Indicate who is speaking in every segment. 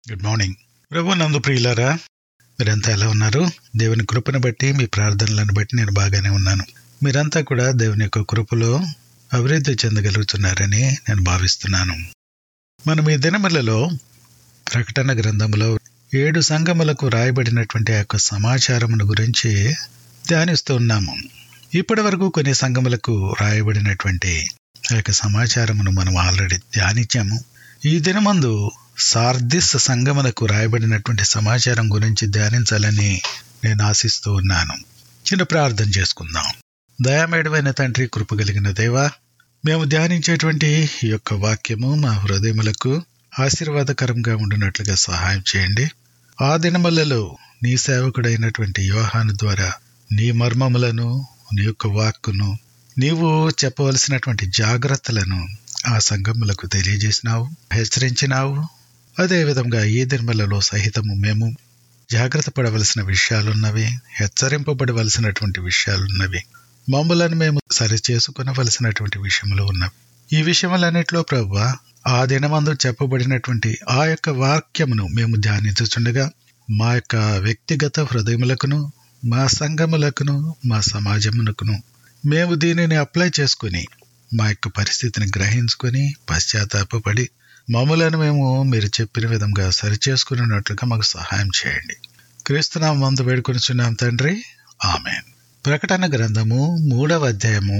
Speaker 1: good morning ప్రభు నందు ప్రియులారా మీరంతా ఎలా ఉన్నారు దేవుని కృపను బట్టి మీ ప్రార్థనలను బట్టి నేను బాగానే ఉన్నాను మీరంతా కూడా దేవుని యొక్క కృపలో అభివృద్ధి చెందగలుగుతున్నారని నేను భావిస్తున్నాను మనం ఈ దినములలో ప్రకటన గ్రంథంలో ఏడు సంఘములకు రాయబడినటువంటి ఆ యొక్క సమాచారమును గురించి ధ్యానిస్తూ ఉన్నాము ఇప్పటి వరకు కొన్ని సంఘములకు రాయబడినటువంటి ఆ యొక్క సమాచారమును మనం ఆల్రెడీ ధ్యానించాము ఈ దినమందు సార్దిస్ సంగమునకు రాయబడినటువంటి సమాచారం గురించి ధ్యానించాలని నేను ఆశిస్తూ ఉన్నాను చిన్న ప్రార్థన చేసుకుందాం దయామేడమైన తండ్రి కృప కలిగిన దేవా మేము ధ్యానించేటువంటి ఈ యొక్క వాక్యము మా హృదయములకు ఆశీర్వాదకరంగా ఉండినట్లుగా సహాయం చేయండి ఆ దినములలో నీ సేవకుడైనటువంటి యోహాను ద్వారా నీ మర్మములను నీ యొక్క వాక్కును నీవు చెప్పవలసినటువంటి జాగ్రత్తలను ఆ సంఘములకు తెలియజేసినావు హెచ్చరించినావు అదేవిధంగా ఈ దినములలో సహితము మేము జాగ్రత్త పడవలసిన విషయాలున్నవి హెచ్చరింపబడవలసినటువంటి విషయాలున్నవి మమ్మలను మేము సరి చేసుకునవలసినటువంటి విషయములు ఉన్నవి ఈ విషయములన్నిటిలో ప్రభు ఆ దినమందు చెప్పబడినటువంటి ఆ యొక్క వాక్యమును మేము ధ్యానించుచుండగా మా యొక్క వ్యక్తిగత హృదయములకును మా సంఘములకును మా సమాజమునకును మేము దీనిని అప్లై చేసుకుని మా యొక్క పరిస్థితిని గ్రహించుకొని పశ్చాత్తాపడి మమ్మలను మేము మీరు చెప్పిన విధంగా సరిచేసుకున్నట్లుగా మాకు సహాయం చేయండి క్రీస్తునామ మందు వేడుకొనిచున్నాం తండ్రి ఆమె ప్రకటన గ్రంథము మూడవ అధ్యాయము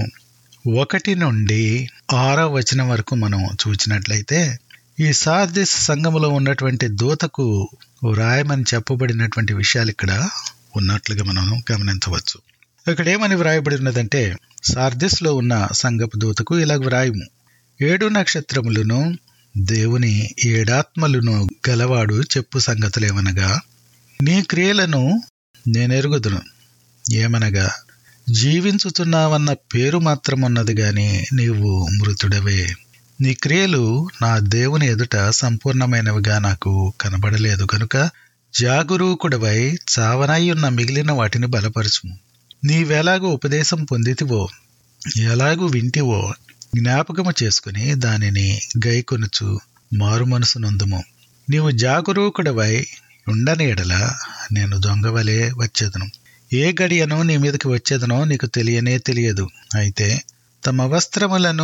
Speaker 1: ఒకటి నుండి ఆరవ వచనం వరకు మనం చూచినట్లయితే ఈ సార్దిస్ సంఘములో ఉన్నటువంటి దూతకు వ్రాయమని చెప్పబడినటువంటి విషయాలు ఇక్కడ ఉన్నట్లుగా మనం గమనించవచ్చు ఇక్కడ ఏమని వ్రాయబడి ఉన్నదంటే సార్దిస్ లో ఉన్న సంగపు దూతకు ఇలా వ్రాయము ఏడు నక్షత్రములను దేవుని ఏడాత్మలను గలవాడు చెప్పు సంగతులేమనగా నీ క్రియలను నేనెరుగుదును ఏమనగా జీవించుతున్నావన్న పేరు మాత్రమున్నది గాని నీవు మృతుడవే నీ క్రియలు నా దేవుని ఎదుట సంపూర్ణమైనవిగా నాకు కనబడలేదు కనుక జాగరూకుడవై చావనయ్యున్న మిగిలిన వాటిని బలపరచుము నీవెలాగూ ఉపదేశం పొందితివో ఎలాగూ వింటివో జ్ఞాపకము చేసుకుని దానిని గైకొనుచు మారు మనసు నందుము నీవు జాగరూకుడవై ఉండని ఎడల నేను దొంగవలే వచ్చేదను ఏ గడియను నీ మీదకి వచ్చేదనో నీకు తెలియనే తెలియదు అయితే తమ వస్త్రములను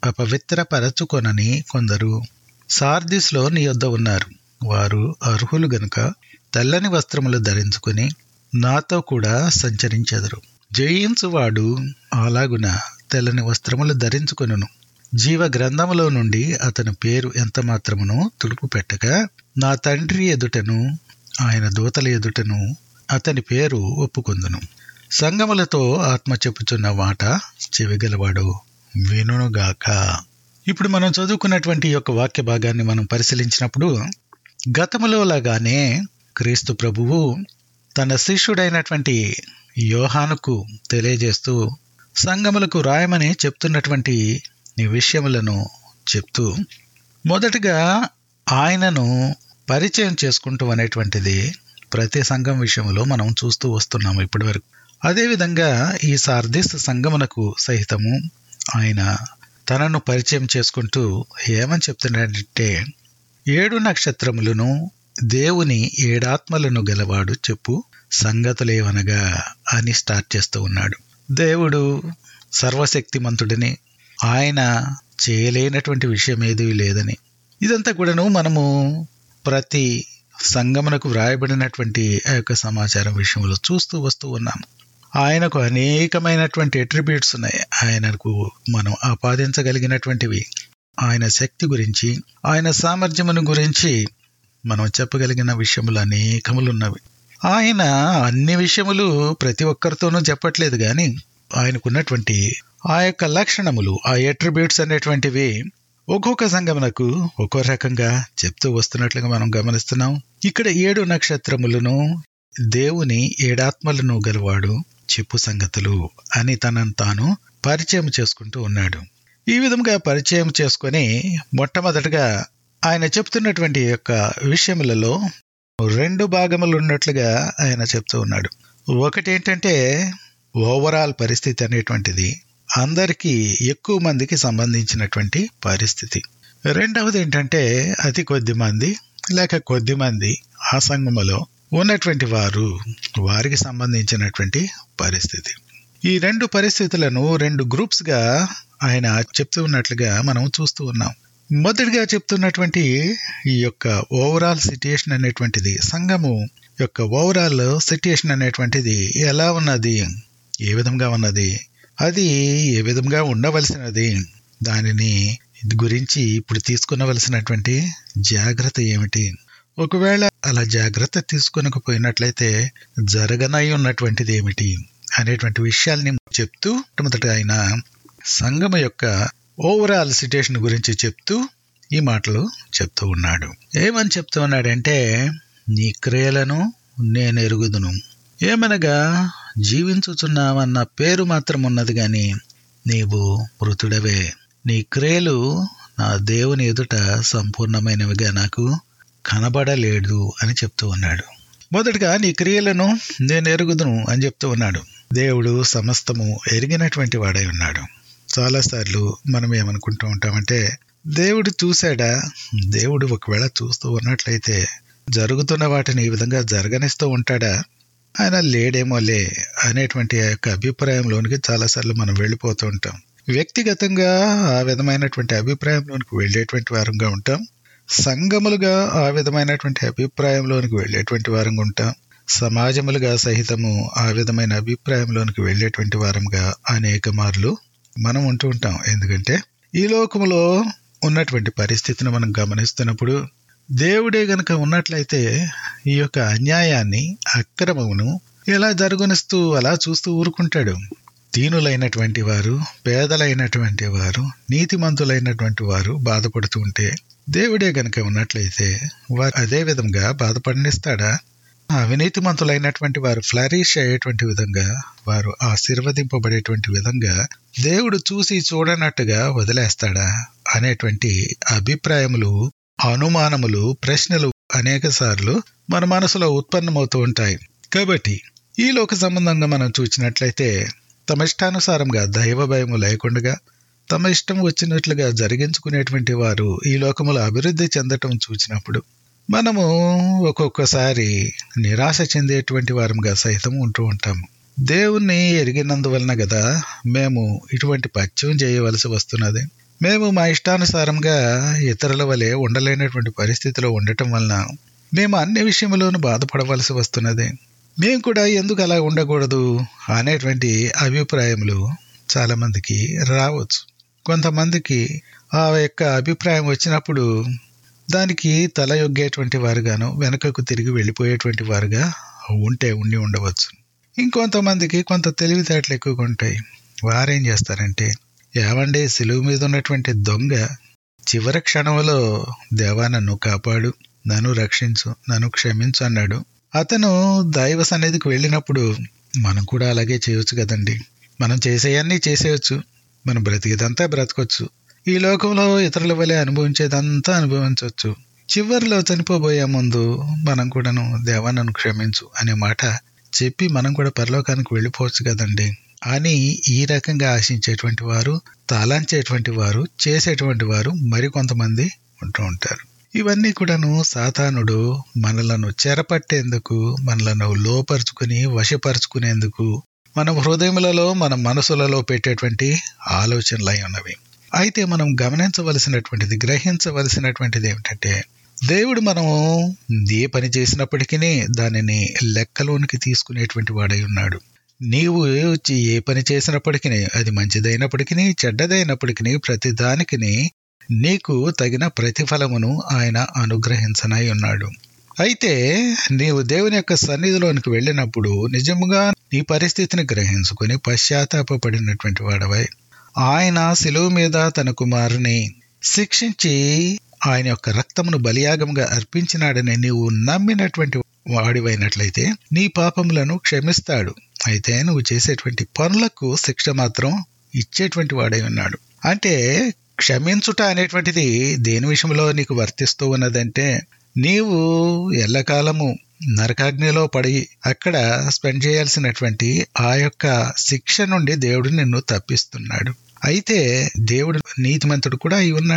Speaker 1: అపవిత్రపరచుకొనని కొందరు సార్దిస్లో నీ యొద్ద ఉన్నారు వారు అర్హులు గనుక తెల్లని వస్త్రములు ధరించుకుని నాతో కూడా సంచరించెదరు జయించువాడు అలాగున తెల్లని వస్త్రములు ధరించుకొనును జీవ గ్రంథములో నుండి అతని పేరు ఎంత మాత్రమును తుడుపు పెట్టక నా తండ్రి ఎదుటను ఆయన దూతల ఎదుటను అతని పేరు ఒప్పుకొందును సంగములతో ఆత్మ చెప్పుచున్న మాట చెవిగలవాడు వినుగాక ఇప్పుడు మనం చదువుకున్నటువంటి యొక్క వాక్య భాగాన్ని మనం పరిశీలించినప్పుడు గతములో లాగానే క్రీస్తు ప్రభువు తన శిష్యుడైనటువంటి యోహానుకు తెలియజేస్తూ సంగములకు రాయమని చెప్తున్నటువంటి ఈ విషయములను చెప్తూ మొదటగా ఆయనను పరిచయం చేసుకుంటూ అనేటువంటిది ప్రతి సంఘం విషయంలో మనం చూస్తూ వస్తున్నాము ఇప్పటి వరకు అదేవిధంగా ఈ సార్దిస్ సంగమునకు సహితము ఆయన తనను పరిచయం చేసుకుంటూ ఏమని చెప్తున్నాడంటే ఏడు నక్షత్రములను దేవుని ఏడాత్మలను గలవాడు చెప్పు సంగతులేవనగా అని స్టార్ట్ చేస్తూ ఉన్నాడు దేవుడు సర్వశక్తిమంతుడిని ఆయన చేయలేనటువంటి విషయం ఏదీ లేదని ఇదంతా కూడాను మనము ప్రతి సంగమునకు వ్రాయబడినటువంటి ఆ యొక్క సమాచారం విషయంలో చూస్తూ వస్తూ ఉన్నాము ఆయనకు అనేకమైనటువంటి అట్రిబ్యూట్స్ ఉన్నాయి ఆయనకు మనం ఆపాదించగలిగినటువంటివి ఆయన శక్తి గురించి ఆయన సామర్థ్యమును గురించి మనం చెప్పగలిగిన విషయములు అనేకములు ఉన్నవి ఆయన అన్ని విషయములు ప్రతి ఒక్కరితోనూ చెప్పట్లేదు కానీ ఆయనకున్నటువంటి ఆ యొక్క లక్షణములు ఆ అట్రిబ్యూట్స్ అనేటువంటివి ఒక్కొక్క సంగమునకు ఒక్కో రకంగా చెప్తూ వస్తున్నట్లుగా మనం గమనిస్తున్నాం ఇక్కడ ఏడు నక్షత్రములను దేవుని ఏడాత్మలను గలవాడు చెప్పు సంగతులు అని తనను తాను పరిచయం చేసుకుంటూ ఉన్నాడు ఈ విధంగా పరిచయం చేసుకొని మొట్టమొదటగా ఆయన చెప్తున్నటువంటి యొక్క విషయములలో రెండు భాగములు ఉన్నట్లుగా ఆయన చెప్తూ ఉన్నాడు ఒకటి ఏంటంటే ఓవరాల్ పరిస్థితి అనేటువంటిది అందరికీ ఎక్కువ మందికి సంబంధించినటువంటి పరిస్థితి రెండవది ఏంటంటే అతి కొద్ది మంది లేక కొద్ది మంది ఆ సంఘములో ఉన్నటువంటి వారు వారికి సంబంధించినటువంటి పరిస్థితి ఈ రెండు పరిస్థితులను రెండు గ్రూప్స్ గా ఆయన చెప్తూ ఉన్నట్లుగా మనం చూస్తూ ఉన్నాం మొదటిగా చెప్తున్నటువంటి ఈ యొక్క ఓవరాల్ సిట్యుయేషన్ అనేటువంటిది సంఘము యొక్క ఓవరాల్ సిట్యుయేషన్ అనేటువంటిది ఎలా ఉన్నది ఏ విధంగా ఉన్నది అది ఏ విధంగా ఉండవలసినది దానిని గురించి ఇప్పుడు తీసుకునవలసినటువంటి జాగ్రత్త ఏమిటి ఒకవేళ అలా జాగ్రత్త తీసుకొనకపోయినట్లయితే జరగనై ఉన్నటువంటిది ఏమిటి అనేటువంటి విషయాల్ని చెప్తూ మొట్టమొదట ఆయన సంగమ యొక్క ఓవరాల్ సిట్యుయేషన్ గురించి చెప్తూ ఈ మాటలు చెప్తూ ఉన్నాడు ఏమని చెప్తూ ఉన్నాడంటే నీ క్రియలను నేను ఎరుగుదును ఏమనగా జీవించుచున్నావన్న పేరు మాత్రం ఉన్నది గాని నీవు మృతుడవే నీ క్రియలు నా దేవుని ఎదుట సంపూర్ణమైనవిగా నాకు కనబడలేడు అని చెప్తూ ఉన్నాడు మొదటగా నీ క్రియలను నేను ఎరుగుదును అని చెప్తూ ఉన్నాడు దేవుడు సమస్తము ఎరిగినటువంటి వాడై ఉన్నాడు చాలాసార్లు మనం ఏమనుకుంటూ ఉంటామంటే దేవుడు చూశాడా దేవుడు ఒకవేళ చూస్తూ ఉన్నట్లయితే జరుగుతున్న వాటిని ఈ విధంగా జరగనిస్తూ ఉంటాడా ఆయన లేడేమోలే అనేటువంటి ఆ యొక్క అభిప్రాయంలోనికి చాలాసార్లు మనం వెళ్ళిపోతూ ఉంటాం వ్యక్తిగతంగా ఆ విధమైనటువంటి అభిప్రాయంలోనికి వెళ్ళేటువంటి వారంగా ఉంటాం సంఘములుగా ఆ విధమైనటువంటి అభిప్రాయంలోనికి వెళ్ళేటువంటి వారంగా ఉంటాం సమాజములుగా సహితము ఆ విధమైన అభిప్రాయంలోనికి వెళ్ళేటువంటి వారంగా అనేక మార్లు మనం ఉంటూ ఉంటాం ఎందుకంటే ఈ లోకములో ఉన్నటువంటి పరిస్థితిని మనం గమనిస్తున్నప్పుడు దేవుడే గనక ఉన్నట్లయితే ఈ యొక్క అన్యాయాన్ని అక్రమమును ఎలా జరుగునిస్తూ అలా చూస్తూ ఊరుకుంటాడు దీనులైనటువంటి వారు పేదలైనటువంటి వారు నీతిమంతులైనటువంటి వారు బాధపడుతూ ఉంటే దేవుడే గనక ఉన్నట్లయితే వారు అదే విధంగా బాధపడనిస్తాడా అవినీతిమంతులైనటువంటి వారు ఫ్లరిష్ అయ్యేటువంటి విధంగా వారు ఆశీర్వదింపబడేటువంటి విధంగా దేవుడు చూసి చూడనట్టుగా వదిలేస్తాడా అనేటువంటి అభిప్రాయములు అనుమానములు ప్రశ్నలు అనేక సార్లు మన మనసులో ఉత్పన్నమవుతూ ఉంటాయి కాబట్టి ఈ లోక సంబంధంగా మనం చూసినట్లయితే తమ ఇష్టానుసారంగా దైవ భయము లేకుండా తమ ఇష్టం వచ్చినట్లుగా జరిగించుకునేటువంటి వారు ఈ లోకములో అభివృద్ధి చెందటం చూసినప్పుడు మనము ఒక్కొక్కసారి నిరాశ చెందేటువంటి వారంగా సైతం ఉంటూ ఉంటాము దేవుణ్ణి ఎరిగినందువలన కదా మేము ఇటువంటి పత్యం చేయవలసి వస్తున్నది మేము మా ఇష్టానుసారంగా ఇతరుల వలె ఉండలేనటువంటి పరిస్థితిలో ఉండటం వలన మేము అన్ని విషయంలోనూ బాధపడవలసి వస్తున్నది మేము కూడా ఎందుకు అలా ఉండకూడదు అనేటువంటి అభిప్రాయములు చాలామందికి రావచ్చు కొంతమందికి ఆ యొక్క అభిప్రాయం వచ్చినప్పుడు దానికి తల యొగ్గేటువంటి వారుగాను వెనుకకు తిరిగి వెళ్ళిపోయేటువంటి వారుగా ఉంటే ఉండి ఉండవచ్చు ఇంకొంతమందికి కొంత తెలివితేటలు ఎక్కువగా ఉంటాయి వారేం చేస్తారంటే ఏమండి సిలువు మీద ఉన్నటువంటి దొంగ చివరి క్షణంలో దేవా నన్ను కాపాడు నన్ను రక్షించు నన్ను క్షమించు అన్నాడు అతను దైవ సన్నిధికి వెళ్ళినప్పుడు మనం కూడా అలాగే చేయొచ్చు కదండి మనం చేసేయన్నీ చేసేయచ్చు మనం బ్రతికేదంతా బ్రతకొచ్చు ఈ లోకంలో ఇతరుల వలె అనుభవించేదంతా అనుభవించవచ్చు చివరిలో చనిపోబోయే ముందు మనం కూడాను దేవా నన్ను క్షమించు అనే మాట చెప్పి మనం కూడా పరలోకానికి వెళ్ళిపోవచ్చు కదండి అని ఈ రకంగా ఆశించేటువంటి వారు తలాంచేటువంటి వారు చేసేటువంటి వారు మరికొంతమంది ఉంటూ ఉంటారు ఇవన్నీ కూడాను సాతానుడు మనలను చెరపట్టేందుకు మనలను లోపరుచుకుని వశపరుచుకునేందుకు మన హృదయములలో మన మనసులలో పెట్టేటువంటి ఆలోచనలు ఉన్నవి అయితే మనం గమనించవలసినటువంటిది గ్రహించవలసినటువంటిది ఏమిటంటే దేవుడు మనము ఏ పని చేసినప్పటికీ దానిని లెక్కలోనికి తీసుకునేటువంటి వాడై ఉన్నాడు నీవు ఏ పని చేసినప్పటికీ అది మంచిదైనప్పటికీ చెడ్డదైనప్పటికీ ప్రతి దానికి నీకు తగిన ప్రతిఫలమును ఆయన అనుగ్రహించనై ఉన్నాడు అయితే నీవు దేవుని యొక్క సన్నిధిలోనికి వెళ్ళినప్పుడు నిజముగా నీ పరిస్థితిని గ్రహించుకుని పశ్చాత్తాపడినటువంటి వాడవై ఆయన శిలువు మీద తన కుమారుని శిక్షించి ఆయన యొక్క రక్తమును బలియాగముగా అర్పించినాడని నీవు నమ్మినటువంటి వాడివైనట్లయితే నీ పాపములను క్షమిస్తాడు అయితే నువ్వు చేసేటువంటి పనులకు శిక్ష మాత్రం ఇచ్చేటువంటి వాడై ఉన్నాడు అంటే క్షమించుట అనేటువంటిది దేని విషయంలో నీకు వర్తిస్తూ ఉన్నదంటే నీవు ఎల్లకాలము నరకాగ్నిలో పడి అక్కడ స్పెండ్ చేయాల్సినటువంటి ఆ యొక్క శిక్ష నుండి దేవుడు నిన్ను తప్పిస్తున్నాడు అయితే దేవుడు నీతిమంతుడు కూడా అయి ఉన్నాడు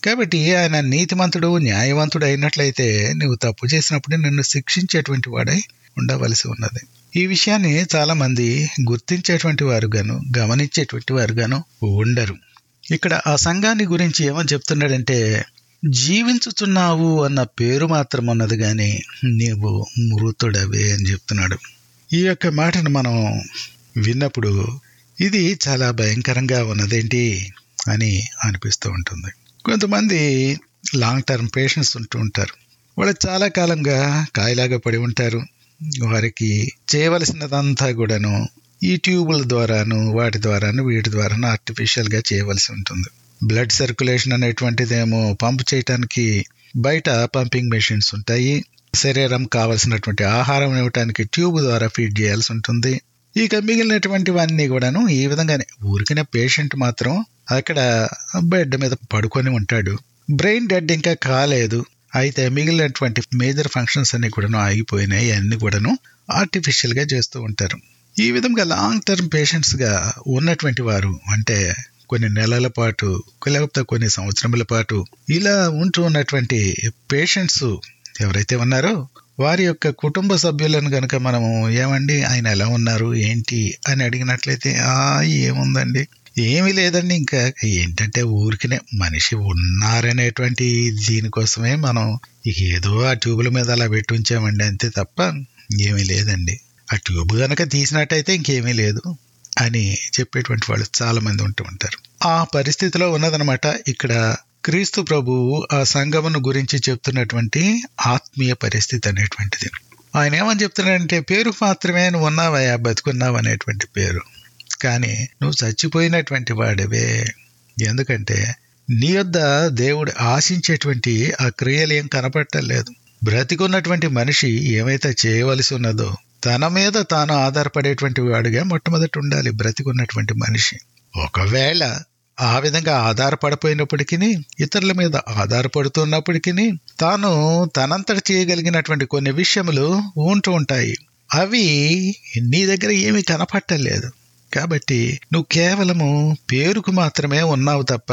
Speaker 1: కాబట్టి ఆయన నీతిమంతుడు న్యాయవంతుడు అయినట్లయితే నువ్వు తప్పు చేసినప్పుడు నిన్ను శిక్షించేటువంటి వాడై ఉండవలసి ఉన్నది ఈ విషయాన్ని చాలా మంది గుర్తించేటువంటి వారుగాను గమనించేటువంటి వారుగాను ఉండరు ఇక్కడ ఆ సంఘాన్ని గురించి ఏమని చెప్తున్నాడంటే జీవించుచున్నావు అన్న పేరు మాత్రం ఉన్నది గాని నీవు మృతుడవే అని చెప్తున్నాడు ఈ యొక్క మాటను మనం విన్నప్పుడు ఇది చాలా భయంకరంగా ఉన్నదేంటి అని అనిపిస్తూ ఉంటుంది కొంతమంది లాంగ్ టర్మ్ పేషెంట్స్ ఉంటూ ఉంటారు వాళ్ళు చాలా కాలంగా కాయలాగా పడి ఉంటారు వారికి చేయవలసినదంతా కూడాను ఈ ట్యూబుల ద్వారాను వాటి ద్వారాను వీటి ద్వారాను ఆర్టిఫిషియల్గా చేయవలసి ఉంటుంది బ్లడ్ సర్క్యులేషన్ అనేటువంటిదేమో పంప్ చేయటానికి బయట పంపింగ్ మెషిన్స్ ఉంటాయి శరీరం కావలసినటువంటి ఆహారం ఇవ్వటానికి ట్యూబ్ ద్వారా ఫీడ్ చేయాల్సి ఉంటుంది ఇక మిగిలినటువంటివన్నీ కూడాను ఈ విధంగానే ఊరికిన పేషెంట్ మాత్రం అక్కడ బెడ్ మీద పడుకొని ఉంటాడు బ్రెయిన్ డెడ్ ఇంకా కాలేదు అయితే మిగిలినటువంటి మేజర్ ఫంక్షన్స్ అన్ని కూడాను ఆగిపోయినాయి అన్ని కూడాను ఆర్టిఫిషియల్ గా చేస్తూ ఉంటారు ఈ విధంగా లాంగ్ టర్మ్ పేషెంట్స్ గా ఉన్నటువంటి వారు అంటే కొన్ని నెలల పాటు లేకపోతే కొన్ని సంవత్సరముల పాటు ఇలా ఉంటూ ఉన్నటువంటి పేషెంట్స్ ఎవరైతే ఉన్నారో వారి యొక్క కుటుంబ సభ్యులను గనక మనము ఏమండి ఆయన ఎలా ఉన్నారు ఏంటి అని అడిగినట్లయితే ఆ ఏముందండి ఏమీ లేదండి ఇంకా ఏంటంటే ఊరికినే మనిషి ఉన్నారనేటువంటి దీనికోసమే మనం ఇక ఏదో ఆ ట్యూబుల మీద అలా పెట్టి ఉంచామండి అంతే తప్ప ఏమీ లేదండి ఆ ట్యూబ్ గనక తీసినట్టయితే ఇంకేమీ లేదు అని చెప్పేటువంటి వాళ్ళు చాలా మంది ఉంటూ ఉంటారు ఆ పరిస్థితిలో ఉన్నదనమాట ఇక్కడ క్రీస్తు ప్రభువు ఆ సంగమును గురించి చెప్తున్నటువంటి ఆత్మీయ పరిస్థితి అనేటువంటిది ఆయన ఏమని చెప్తున్నాడంటే పేరు మాత్రమే నువ్వు ఉన్నావయ్యా బతుకున్నావు అనేటువంటి పేరు కానీ నువ్వు చచ్చిపోయినటువంటి వాడివే ఎందుకంటే నీ యొద్ద దేవుడు ఆశించేటువంటి ఆ క్రియలు ఏం కనపట్టలేదు బ్రతికున్నటువంటి మనిషి ఏమైతే చేయవలసి ఉన్నదో తన మీద తాను ఆధారపడేటువంటి వాడిగా మొట్టమొదటి ఉండాలి బ్రతికున్నటువంటి మనిషి ఒకవేళ ఆ విధంగా ఆధారపడిపోయినప్పటికీ ఇతరుల మీద ఆధారపడుతున్నప్పటికీ తాను తనంతట చేయగలిగినటువంటి కొన్ని విషయములు ఉంటూ ఉంటాయి అవి నీ దగ్గర ఏమీ కనపట్టలేదు కాబట్టి నువ్వు కేవలము పేరుకు మాత్రమే ఉన్నావు తప్ప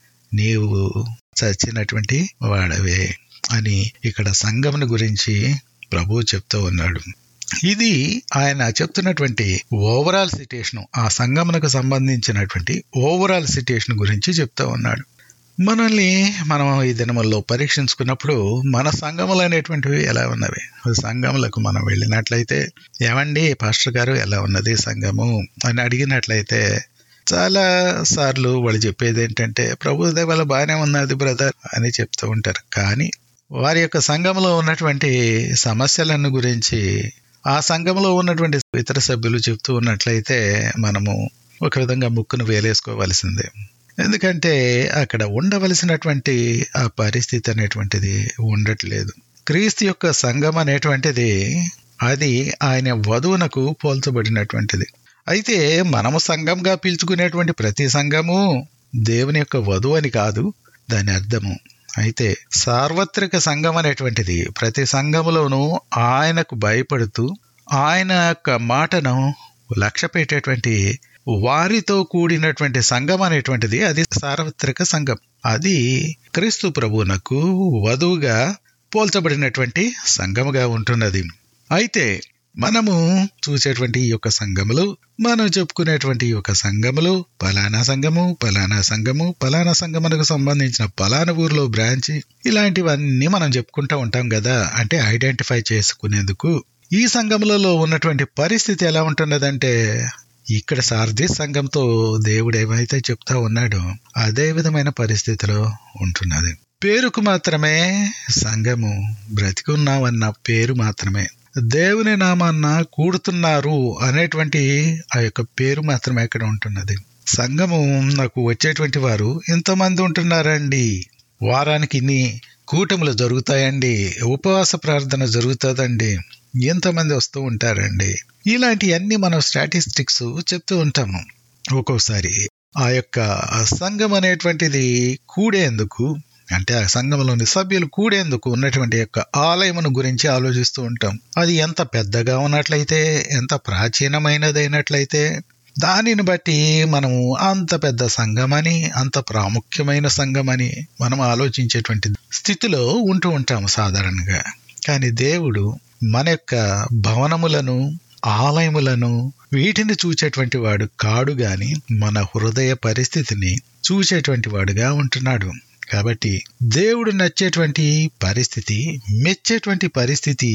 Speaker 1: నీవు చచ్చినటువంటి వాడవే అని ఇక్కడ సంఘముని గురించి ప్రభు చెప్తూ ఉన్నాడు ఇది ఆయన చెప్తున్నటువంటి ఓవరాల్ సిట్యుయేషన్ ఆ సంగమునకు సంబంధించినటువంటి ఓవరాల్ సిట్యుయేషన్ గురించి చెప్తా ఉన్నాడు మనల్ని మనం ఈ దినముల్లో పరీక్షించుకున్నప్పుడు మన సంఘములు అనేటువంటివి ఎలా ఉన్నవి సంఘములకు మనం వెళ్ళినట్లయితే ఏమండి పాస్టర్ గారు ఎలా ఉన్నది సంఘము అని అడిగినట్లయితే చాలా సార్లు వాళ్ళు చెప్పేది ఏంటంటే ప్రభు దేవాల బాగానే ఉన్నది బ్రదర్ అని చెప్తూ ఉంటారు కానీ వారి యొక్క సంఘంలో ఉన్నటువంటి సమస్యలను గురించి ఆ సంఘంలో ఉన్నటువంటి ఇతర సభ్యులు చెప్తూ ఉన్నట్లయితే మనము ఒక విధంగా ముక్కును వేలేసుకోవలసిందే ఎందుకంటే అక్కడ ఉండవలసినటువంటి ఆ పరిస్థితి అనేటువంటిది ఉండట్లేదు క్రీస్తు యొక్క సంఘం అనేటువంటిది అది ఆయన వధువునకు పోల్చబడినటువంటిది అయితే మనము సంఘంగా పిలుచుకునేటువంటి ప్రతి సంఘము దేవుని యొక్క వధువు అని కాదు దాని అర్థము అయితే సార్వత్రిక సంఘం అనేటువంటిది ప్రతి సంఘములోనూ ఆయనకు భయపడుతూ ఆయన యొక్క మాటను లక్ష్య పెట్టేటువంటి వారితో కూడినటువంటి సంఘం అనేటువంటిది అది సార్వత్రిక సంఘం అది క్రీస్తు ప్రభువునకు వధువుగా పోల్చబడినటువంటి సంఘముగా ఉంటున్నది అయితే మనము చూసేటువంటి ఈ యొక్క సంఘములు మనం చెప్పుకునేటువంటి ఈ యొక్క సంఘములు పలానా సంఘము పలానా సంఘము పలానా సంఘమునకు సంబంధించిన పలానా ఊర్లో బ్రాంచ్ ఇలాంటివన్నీ మనం చెప్పుకుంటూ ఉంటాం కదా అంటే ఐడెంటిఫై చేసుకునేందుకు ఈ సంఘములలో ఉన్నటువంటి పరిస్థితి ఎలా ఉంటున్నదంటే ఇక్కడ సారథి సంఘంతో దేవుడు ఏమైతే చెప్తా ఉన్నాడో అదే విధమైన పరిస్థితిలో ఉంటున్నది పేరుకు మాత్రమే సంఘము బ్రతికున్నామన్న పేరు మాత్రమే దేవుని నామాన్న కూడుతున్నారు అనేటువంటి ఆ యొక్క పేరు మాత్రమే ఇక్కడ ఉంటున్నది సంఘము నాకు వచ్చేటువంటి వారు ఎంతమంది ఉంటున్నారండి వారానికి ఇన్ని కూటములు జరుగుతాయండి ఉపవాస ప్రార్థన జరుగుతుందండి ఎంతమంది వస్తూ ఉంటారండి ఇలాంటివన్నీ మనం స్టాటిస్టిక్స్ చెప్తూ ఉంటాము ఒక్కొక్కసారి ఆ యొక్క సంఘం అనేటువంటిది కూడేందుకు అంటే ఆ సంఘంలోని సభ్యులు కూడేందుకు ఉన్నటువంటి యొక్క ఆలయమును గురించి ఆలోచిస్తూ ఉంటాం అది ఎంత పెద్దగా ఉన్నట్లయితే ఎంత ప్రాచీనమైనదైనట్లయితే దానిని బట్టి మనము అంత పెద్ద సంఘమని అంత ప్రాముఖ్యమైన సంఘమని మనం ఆలోచించేటువంటి స్థితిలో ఉంటూ ఉంటాము సాధారణంగా కానీ దేవుడు మన యొక్క భవనములను ఆలయములను వీటిని చూచేటువంటి వాడు కాడు గాని మన హృదయ పరిస్థితిని చూసేటువంటి వాడుగా ఉంటున్నాడు కాబట్టి దేవుడు నచ్చేటువంటి పరిస్థితి మెచ్చేటువంటి పరిస్థితి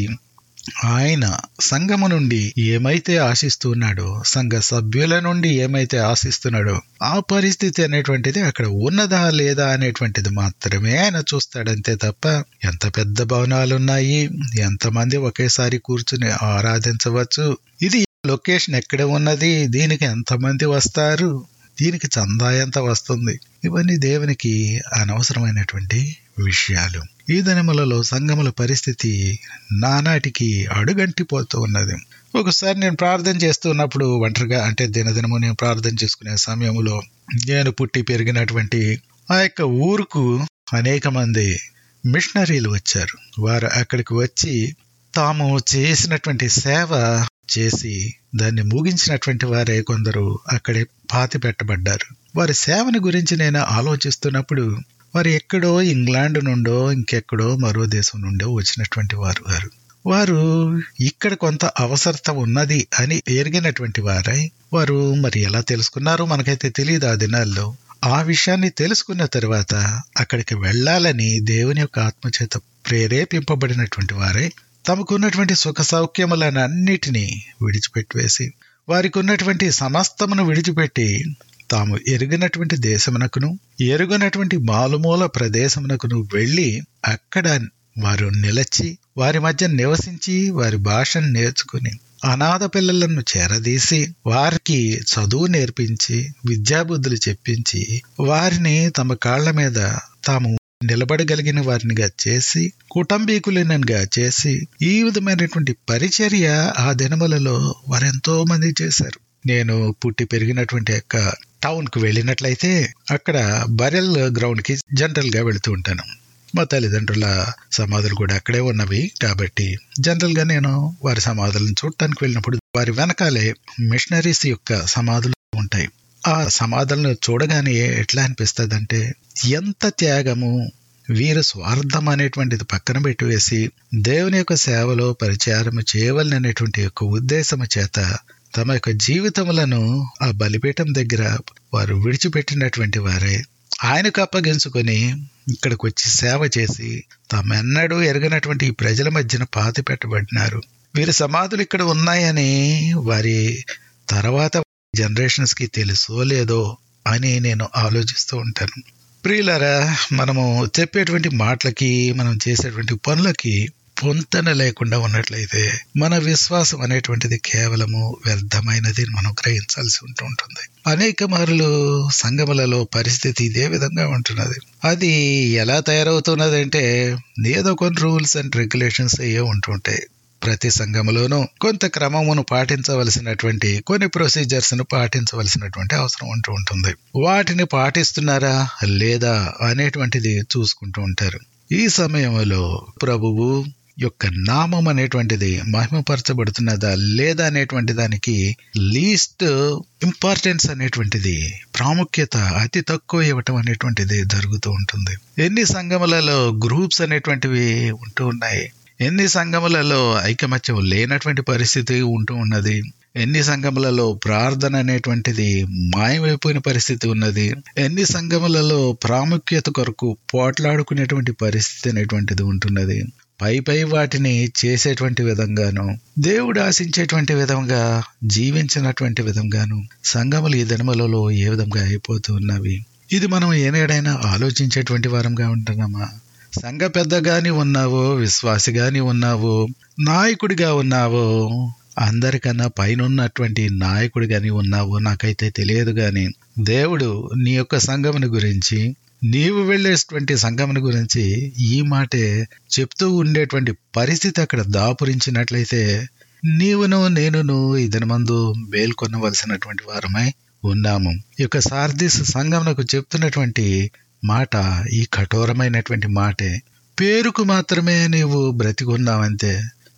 Speaker 1: ఆయన సంఘము నుండి ఏమైతే ఆశిస్తున్నాడో సంఘ సభ్యుల నుండి ఏమైతే ఆశిస్తున్నాడో ఆ పరిస్థితి అనేటువంటిది అక్కడ ఉన్నదా లేదా అనేటువంటిది మాత్రమే ఆయన చూస్తాడంతే తప్ప ఎంత పెద్ద భవనాలున్నాయి ఎంతమంది ఒకేసారి కూర్చుని ఆరాధించవచ్చు ఇది లొకేషన్ ఎక్కడ ఉన్నది దీనికి ఎంతమంది వస్తారు దీనికి చందా ఎంత వస్తుంది ఇవన్నీ దేవునికి అనవసరమైనటువంటి విషయాలు ఈ దినములలో సంఘముల పరిస్థితి నానాటికి అడుగంటిపోతూ ఉన్నది ఒకసారి నేను ప్రార్థన చేస్తున్నప్పుడు ఒంటరిగా అంటే దినదినము నేను ప్రార్థన చేసుకునే సమయంలో నేను పుట్టి పెరిగినటువంటి ఆ యొక్క ఊరుకు అనేక మంది మిషనరీలు వచ్చారు వారు అక్కడికి వచ్చి తాము చేసినటువంటి సేవ చేసి దాన్ని ముగించినటువంటి వారే కొందరు అక్కడే పాతి పెట్టబడ్డారు వారి సేవను గురించి నేను ఆలోచిస్తున్నప్పుడు వారు ఎక్కడో ఇంగ్లాండ్ నుండో ఇంకెక్కడో మరో దేశం నుండో వచ్చినటువంటి వారు వారు వారు ఇక్కడ కొంత అవసరత ఉన్నది అని ఎరిగినటువంటి వారై వారు మరి ఎలా తెలుసుకున్నారో మనకైతే తెలియదు ఆ దినాల్లో ఆ విషయాన్ని తెలుసుకున్న తర్వాత అక్కడికి వెళ్ళాలని దేవుని యొక్క ఆత్మచేత ప్రేరేపింపబడినటువంటి వారై తమకున్నటువంటి సుఖ సౌఖ్యములనన్నిటినీ విడిచిపెట్టివేసి వారికి ఉన్నటువంటి సమస్తమును విడిచిపెట్టి తాము ఎరుగినటువంటి దేశమునకును ఎరుగనటువంటి మాలుమూల ప్రదేశమునకును వెళ్ళి అక్కడ వారు నిలచి వారి మధ్య నివసించి వారి భాషను నేర్చుకుని అనాథ పిల్లలను చేరదీసి వారికి చదువు నేర్పించి విద్యాబుద్ధులు చెప్పించి వారిని తమ కాళ్ల మీద తాము నిలబడగలిగిన వారినిగా చేసి కుటుంబీకులనిగా చేసి ఈ విధమైనటువంటి పరిచర్య ఆ దినములలో వారెంతో మంది చేశారు నేను పుట్టి పెరిగినటువంటి యొక్క టౌన్ కు వెళ్ళినట్లయితే అక్కడ బరెల్ గ్రౌండ్ కి జనరల్ గా వెళుతూ ఉంటాను మా తల్లిదండ్రుల సమాధులు కూడా అక్కడే ఉన్నవి కాబట్టి జనరల్ గా నేను వారి సమాధులను చూడటానికి వెళ్ళినప్పుడు వారి వెనకాలే మిషనరీస్ యొక్క సమాధులు ఉంటాయి ఆ సమాధులను చూడగానే ఎట్లా అనిపిస్తుందంటే ఎంత త్యాగము వీరు స్వార్థం అనేటువంటిది పక్కన పెట్టివేసి దేవుని యొక్క సేవలో పరిచారము చేయవలననేటువంటి యొక్క ఉద్దేశము చేత తమ యొక్క జీవితములను ఆ బలిపీఠం దగ్గర వారు విడిచిపెట్టినటువంటి వారే ఆయనకు అప్పగించుకొని ఇక్కడికి వచ్చి సేవ చేసి తామెన్నడూ ఎరగనటువంటి ఈ ప్రజల మధ్యన పాతి పెట్టబడినారు వీరి సమాధులు ఇక్కడ ఉన్నాయని వారి తర్వాత జనరేషన్స్ కి తెలుసో లేదో అని నేను ఆలోచిస్తూ ఉంటాను ప్రియులరా మనము చెప్పేటువంటి మాటలకి మనం చేసేటువంటి పనులకి పొంతన లేకుండా ఉన్నట్లయితే మన విశ్వాసం అనేటువంటిది కేవలము వ్యర్థమైనది మనం గ్రహించాల్సి ఉంటూ ఉంటుంది అనేక మార్లు సంగములలో పరిస్థితి ఇదే విధంగా ఉంటున్నది అది ఎలా తయారవుతున్నది అంటే ఏదో కొన్ని రూల్స్ అండ్ రెగ్యులేషన్స్ ఏ ఉంటుంటాయి ప్రతి సంఘములోనూ కొంత క్రమమును పాటించవలసినటువంటి కొన్ని ప్రొసీజర్స్ ను పాటించవలసినటువంటి అవసరం ఉంటూ ఉంటుంది వాటిని పాటిస్తున్నారా లేదా అనేటువంటిది చూసుకుంటూ ఉంటారు ఈ సమయంలో ప్రభువు యొక్క నామం అనేటువంటిది మహిమపరచబడుతున్నదా లేదా అనేటువంటి దానికి లీస్ట్ ఇంపార్టెన్స్ అనేటువంటిది ప్రాముఖ్యత అతి తక్కువ ఇవ్వటం అనేటువంటిది జరుగుతూ ఉంటుంది ఎన్ని సంఘములలో గ్రూప్స్ అనేటువంటివి ఉంటూ ఉన్నాయి ఎన్ని సంఘములలో ఐకమత్యం లేనటువంటి పరిస్థితి ఉంటూ ఉన్నది ఎన్ని సంఘములలో ప్రార్థన అనేటువంటిది మాయమైపోయిన పరిస్థితి ఉన్నది ఎన్ని సంఘములలో ప్రాముఖ్యత కొరకు పోట్లాడుకునేటువంటి పరిస్థితి అనేటువంటిది ఉంటున్నది పై పై వాటిని చేసేటువంటి విధంగాను దేవుడు ఆశించేటువంటి విధంగా జీవించినటువంటి విధంగాను సంఘములు ఈ దినములలో ఏ విధంగా అయిపోతూ ఉన్నవి ఇది మనం ఏనాడైనా ఆలోచించేటువంటి వారంగా ఉంటున్నామా సంఘ పెద్దగాని ఉన్నావో విశ్వాసిగాని ఉన్నావో నాయకుడిగా ఉన్నావో అందరికన్నా పైనున్నటువంటి నాయకుడు గాని ఉన్నావో నాకైతే తెలియదు గాని దేవుడు నీ యొక్క సంఘముని గురించి నీవు వెళ్ళేటువంటి సంఘముని గురించి ఈ మాటే చెప్తూ ఉండేటువంటి పరిస్థితి అక్కడ దాపురించినట్లయితే నీవును నేనును ఇదని మందు మేల్కొనవలసినటువంటి వారమై ఉన్నాము ఈ యొక్క సార్దిస్ సంఘమునకు చెప్తున్నటువంటి మాట ఈ కఠోరమైనటువంటి మాటే పేరుకు మాత్రమే నీవు బ్రతికున్నావంతే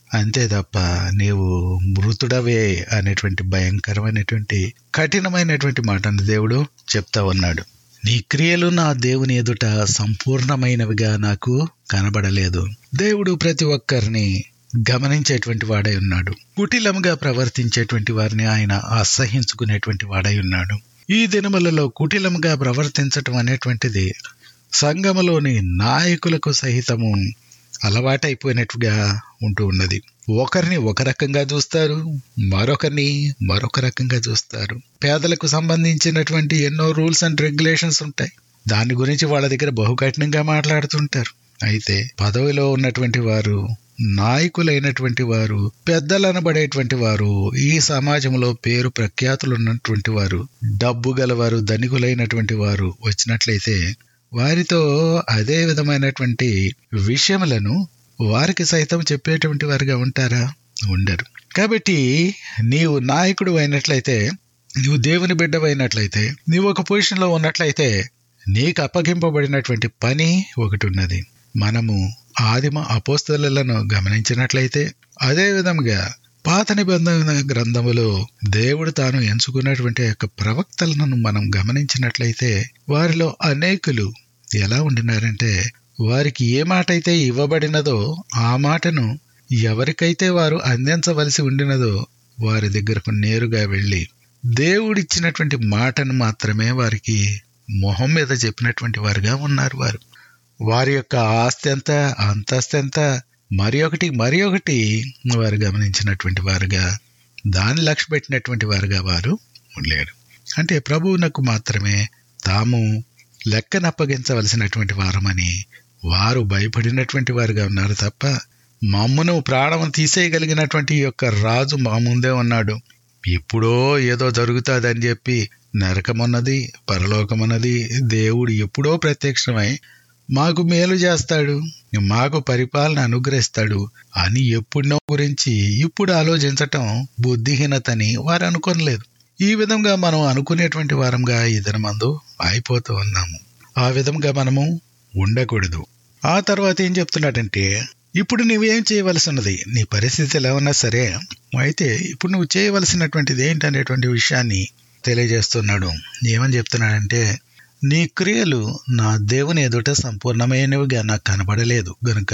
Speaker 1: అంతే తప్ప నీవు మృతుడవే అనేటువంటి భయంకరమైనటువంటి కఠినమైనటువంటి మాటను దేవుడు చెప్తా ఉన్నాడు నీ క్రియలు నా దేవుని ఎదుట సంపూర్ణమైనవిగా నాకు కనబడలేదు దేవుడు ప్రతి ఒక్కరిని గమనించేటువంటి వాడై ఉన్నాడు కుటిలముగా ప్రవర్తించేటువంటి వారిని ఆయన అసహించుకునేటువంటి వాడై ఉన్నాడు ఈ దినములలో కుటిలముగా ప్రవర్తించటం అనేటువంటిది సంఘములోని నాయకులకు సహితము అలవాటైపోయినట్టుగా ఉంటూ ఉన్నది ఒకరిని ఒక రకంగా చూస్తారు మరొకరిని మరొక రకంగా చూస్తారు పేదలకు సంబంధించినటువంటి ఎన్నో రూల్స్ అండ్ రెగ్యులేషన్స్ ఉంటాయి దాని గురించి వాళ్ళ దగ్గర బహుకఠినంగా మాట్లాడుతుంటారు అయితే పదవిలో ఉన్నటువంటి వారు నాయకులైనటువంటి వారు పెద్దలనబడేటువంటి వారు ఈ సమాజంలో పేరు ప్రఖ్యాతులు ఉన్నటువంటి వారు డబ్బు గలవారు ధనికులైనటువంటి వారు వచ్చినట్లయితే వారితో అదే విధమైనటువంటి విషయములను వారికి సైతం చెప్పేటువంటి వారిగా ఉంటారా ఉండరు కాబట్టి నీవు నాయకుడు అయినట్లయితే నీవు దేవుని బిడ్డవైనట్లయితే నీవు ఒక పొజిషన్లో ఉన్నట్లయితే నీకు అప్పగింపబడినటువంటి పని ఒకటి ఉన్నది మనము ఆదిమ అపోస్తలను గమనించినట్లయితే అదే విధంగా పాత నిబంధన గ్రంథములో దేవుడు తాను ఎంచుకున్నటువంటి యొక్క ప్రవక్తలను మనం గమనించినట్లయితే వారిలో అనేకులు ఎలా ఉండినారంటే వారికి ఏ మాట అయితే ఇవ్వబడినదో ఆ మాటను ఎవరికైతే వారు అందించవలసి ఉండినదో వారి దగ్గరకు నేరుగా వెళ్ళి దేవుడిచ్చినటువంటి మాటను మాత్రమే వారికి మొహం మీద చెప్పినటువంటి వారుగా ఉన్నారు వారు వారి యొక్క ఆస్తి ఎంత అంతస్తు ఎంత మరి ఒకటి మరి ఒకటి వారు గమనించినటువంటి వారుగా దాన్ని లక్ష్య పెట్టినటువంటి వారుగా వారు లేరు అంటే ప్రభువునకు మాత్రమే తాము లెక్కనప్పగించవలసినటువంటి వారమని వారు భయపడినటువంటి వారుగా ఉన్నారు తప్ప మమ్మును ప్రాణం తీసేయగలిగినటువంటి యొక్క రాజు మా ముందే ఉన్నాడు ఇప్పుడో ఏదో జరుగుతుందని చెప్పి నరకమున్నది పరలోకమున్నది దేవుడు ఎప్పుడో ప్రత్యక్షమై మాకు మేలు చేస్తాడు మాకు పరిపాలన అనుగ్రహిస్తాడు అని ఎప్పుడునో గురించి ఇప్పుడు ఆలోచించటం బుద్ధిహీనతని వారు అనుకోనలేదు ఈ విధంగా మనం అనుకునేటువంటి వారంగా ఇద్దరు మందు అయిపోతూ ఉన్నాము ఆ విధంగా మనము ఉండకూడదు ఆ తర్వాత ఏం చెప్తున్నాడంటే ఇప్పుడు నువ్వేం చేయవలసి ఉన్నది నీ పరిస్థితి ఎలా ఉన్నా సరే అయితే ఇప్పుడు నువ్వు చేయవలసినటువంటిది ఏంటనేటువంటి విషయాన్ని తెలియజేస్తున్నాడు ఏమని చెప్తున్నాడంటే నీ క్రియలు నా దేవుని ఎదుట సంపూర్ణమైనవిగా నాకు కనబడలేదు గనుక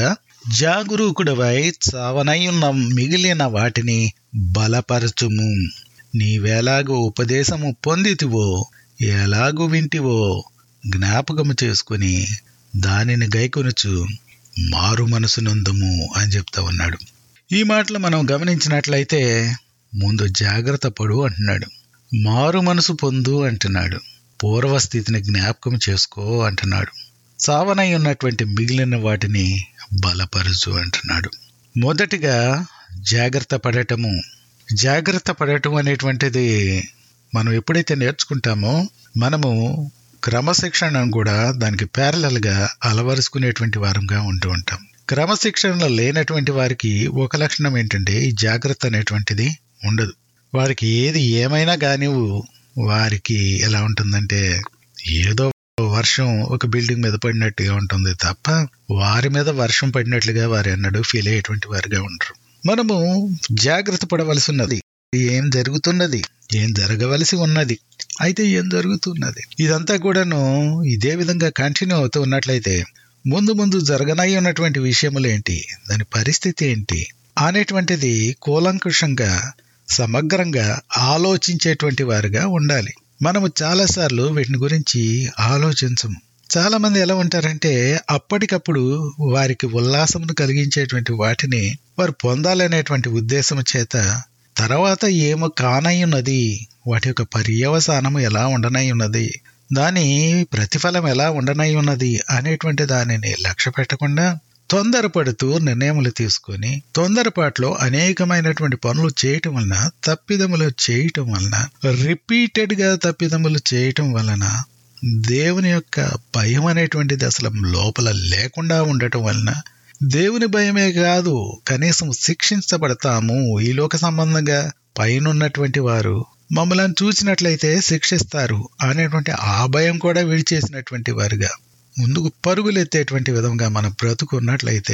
Speaker 1: జాగరూకుడవై చావనై ఉన్న మిగిలిన వాటిని బలపరచుము నీవెలాగో ఉపదేశము పొందితివో ఎలాగూ వింటివో జ్ఞాపకము చేసుకుని దానిని గైకొనుచు మారు మనసునందుము అని చెప్తా ఉన్నాడు ఈ మాటలు మనం గమనించినట్లయితే ముందు జాగ్రత్త పడు అంటున్నాడు మారు మనసు పొందు అంటున్నాడు పూర్వస్థితిని జ్ఞాపకం చేసుకో అంటున్నాడు చావనై ఉన్నటువంటి మిగిలిన వాటిని బలపరుచు అంటున్నాడు మొదటిగా జాగ్రత్త పడటము జాగ్రత్త పడటం అనేటువంటిది మనం ఎప్పుడైతే నేర్చుకుంటామో మనము క్రమశిక్షణను కూడా దానికి ప్యారలల్గా అలవరుచుకునేటువంటి వారంగా ఉంటూ ఉంటాం క్రమశిక్షణలో లేనటువంటి వారికి ఒక లక్షణం ఏంటంటే ఈ జాగ్రత్త అనేటువంటిది ఉండదు వారికి ఏది ఏమైనా కానివ్వు వారికి ఎలా ఉంటుందంటే ఏదో వర్షం ఒక బిల్డింగ్ మీద పడినట్టుగా ఉంటుంది తప్ప వారి మీద వర్షం పడినట్లుగా వారు ఎన్నడూ ఫీల్ అయ్యేటువంటి వారిగా ఉండరు మనము జాగ్రత్త పడవలసి ఉన్నది ఏం జరుగుతున్నది ఏం జరగవలసి ఉన్నది అయితే ఏం జరుగుతున్నది ఇదంతా కూడాను ఇదే విధంగా కంటిన్యూ అవుతూ ఉన్నట్లయితే ముందు ముందు జరగనై ఉన్నటువంటి విషయములు ఏంటి దాని పరిస్థితి ఏంటి అనేటువంటిది కూలంకుషంగా సమగ్రంగా ఆలోచించేటువంటి వారుగా ఉండాలి మనము చాలాసార్లు వీటిని గురించి ఆలోచించము చాలా మంది ఎలా ఉంటారంటే అప్పటికప్పుడు వారికి ఉల్లాసమును కలిగించేటువంటి వాటిని వారు పొందాలనేటువంటి ఉద్దేశం చేత తర్వాత ఏమో కానై ఉన్నది వాటి యొక్క పర్యవసానము ఎలా ఉండనై ఉన్నది దాని ప్రతిఫలం ఎలా ఉండనై ఉన్నది అనేటువంటి దానిని లక్ష్య పెట్టకుండా తొందరపడుతూ నిర్ణయములు తీసుకొని తొందరపాట్లో అనేకమైనటువంటి పనులు చేయటం వలన తప్పిదములు చేయటం వలన రిపీటెడ్ గా తప్పిదములు చేయటం వలన దేవుని యొక్క భయం అనేటువంటిది అసలు లోపల లేకుండా ఉండటం వలన దేవుని భయమే కాదు కనీసం శిక్షించబడతాము ఈ లోక సంబంధంగా పైనున్నటువంటి వారు మమ్మల్ని చూసినట్లయితే శిక్షిస్తారు అనేటువంటి ఆ భయం కూడా విడిచేసినటువంటి వారుగా ముందుకు పరుగులెత్తేటువంటి విధంగా మనం బ్రతుకున్నట్లయితే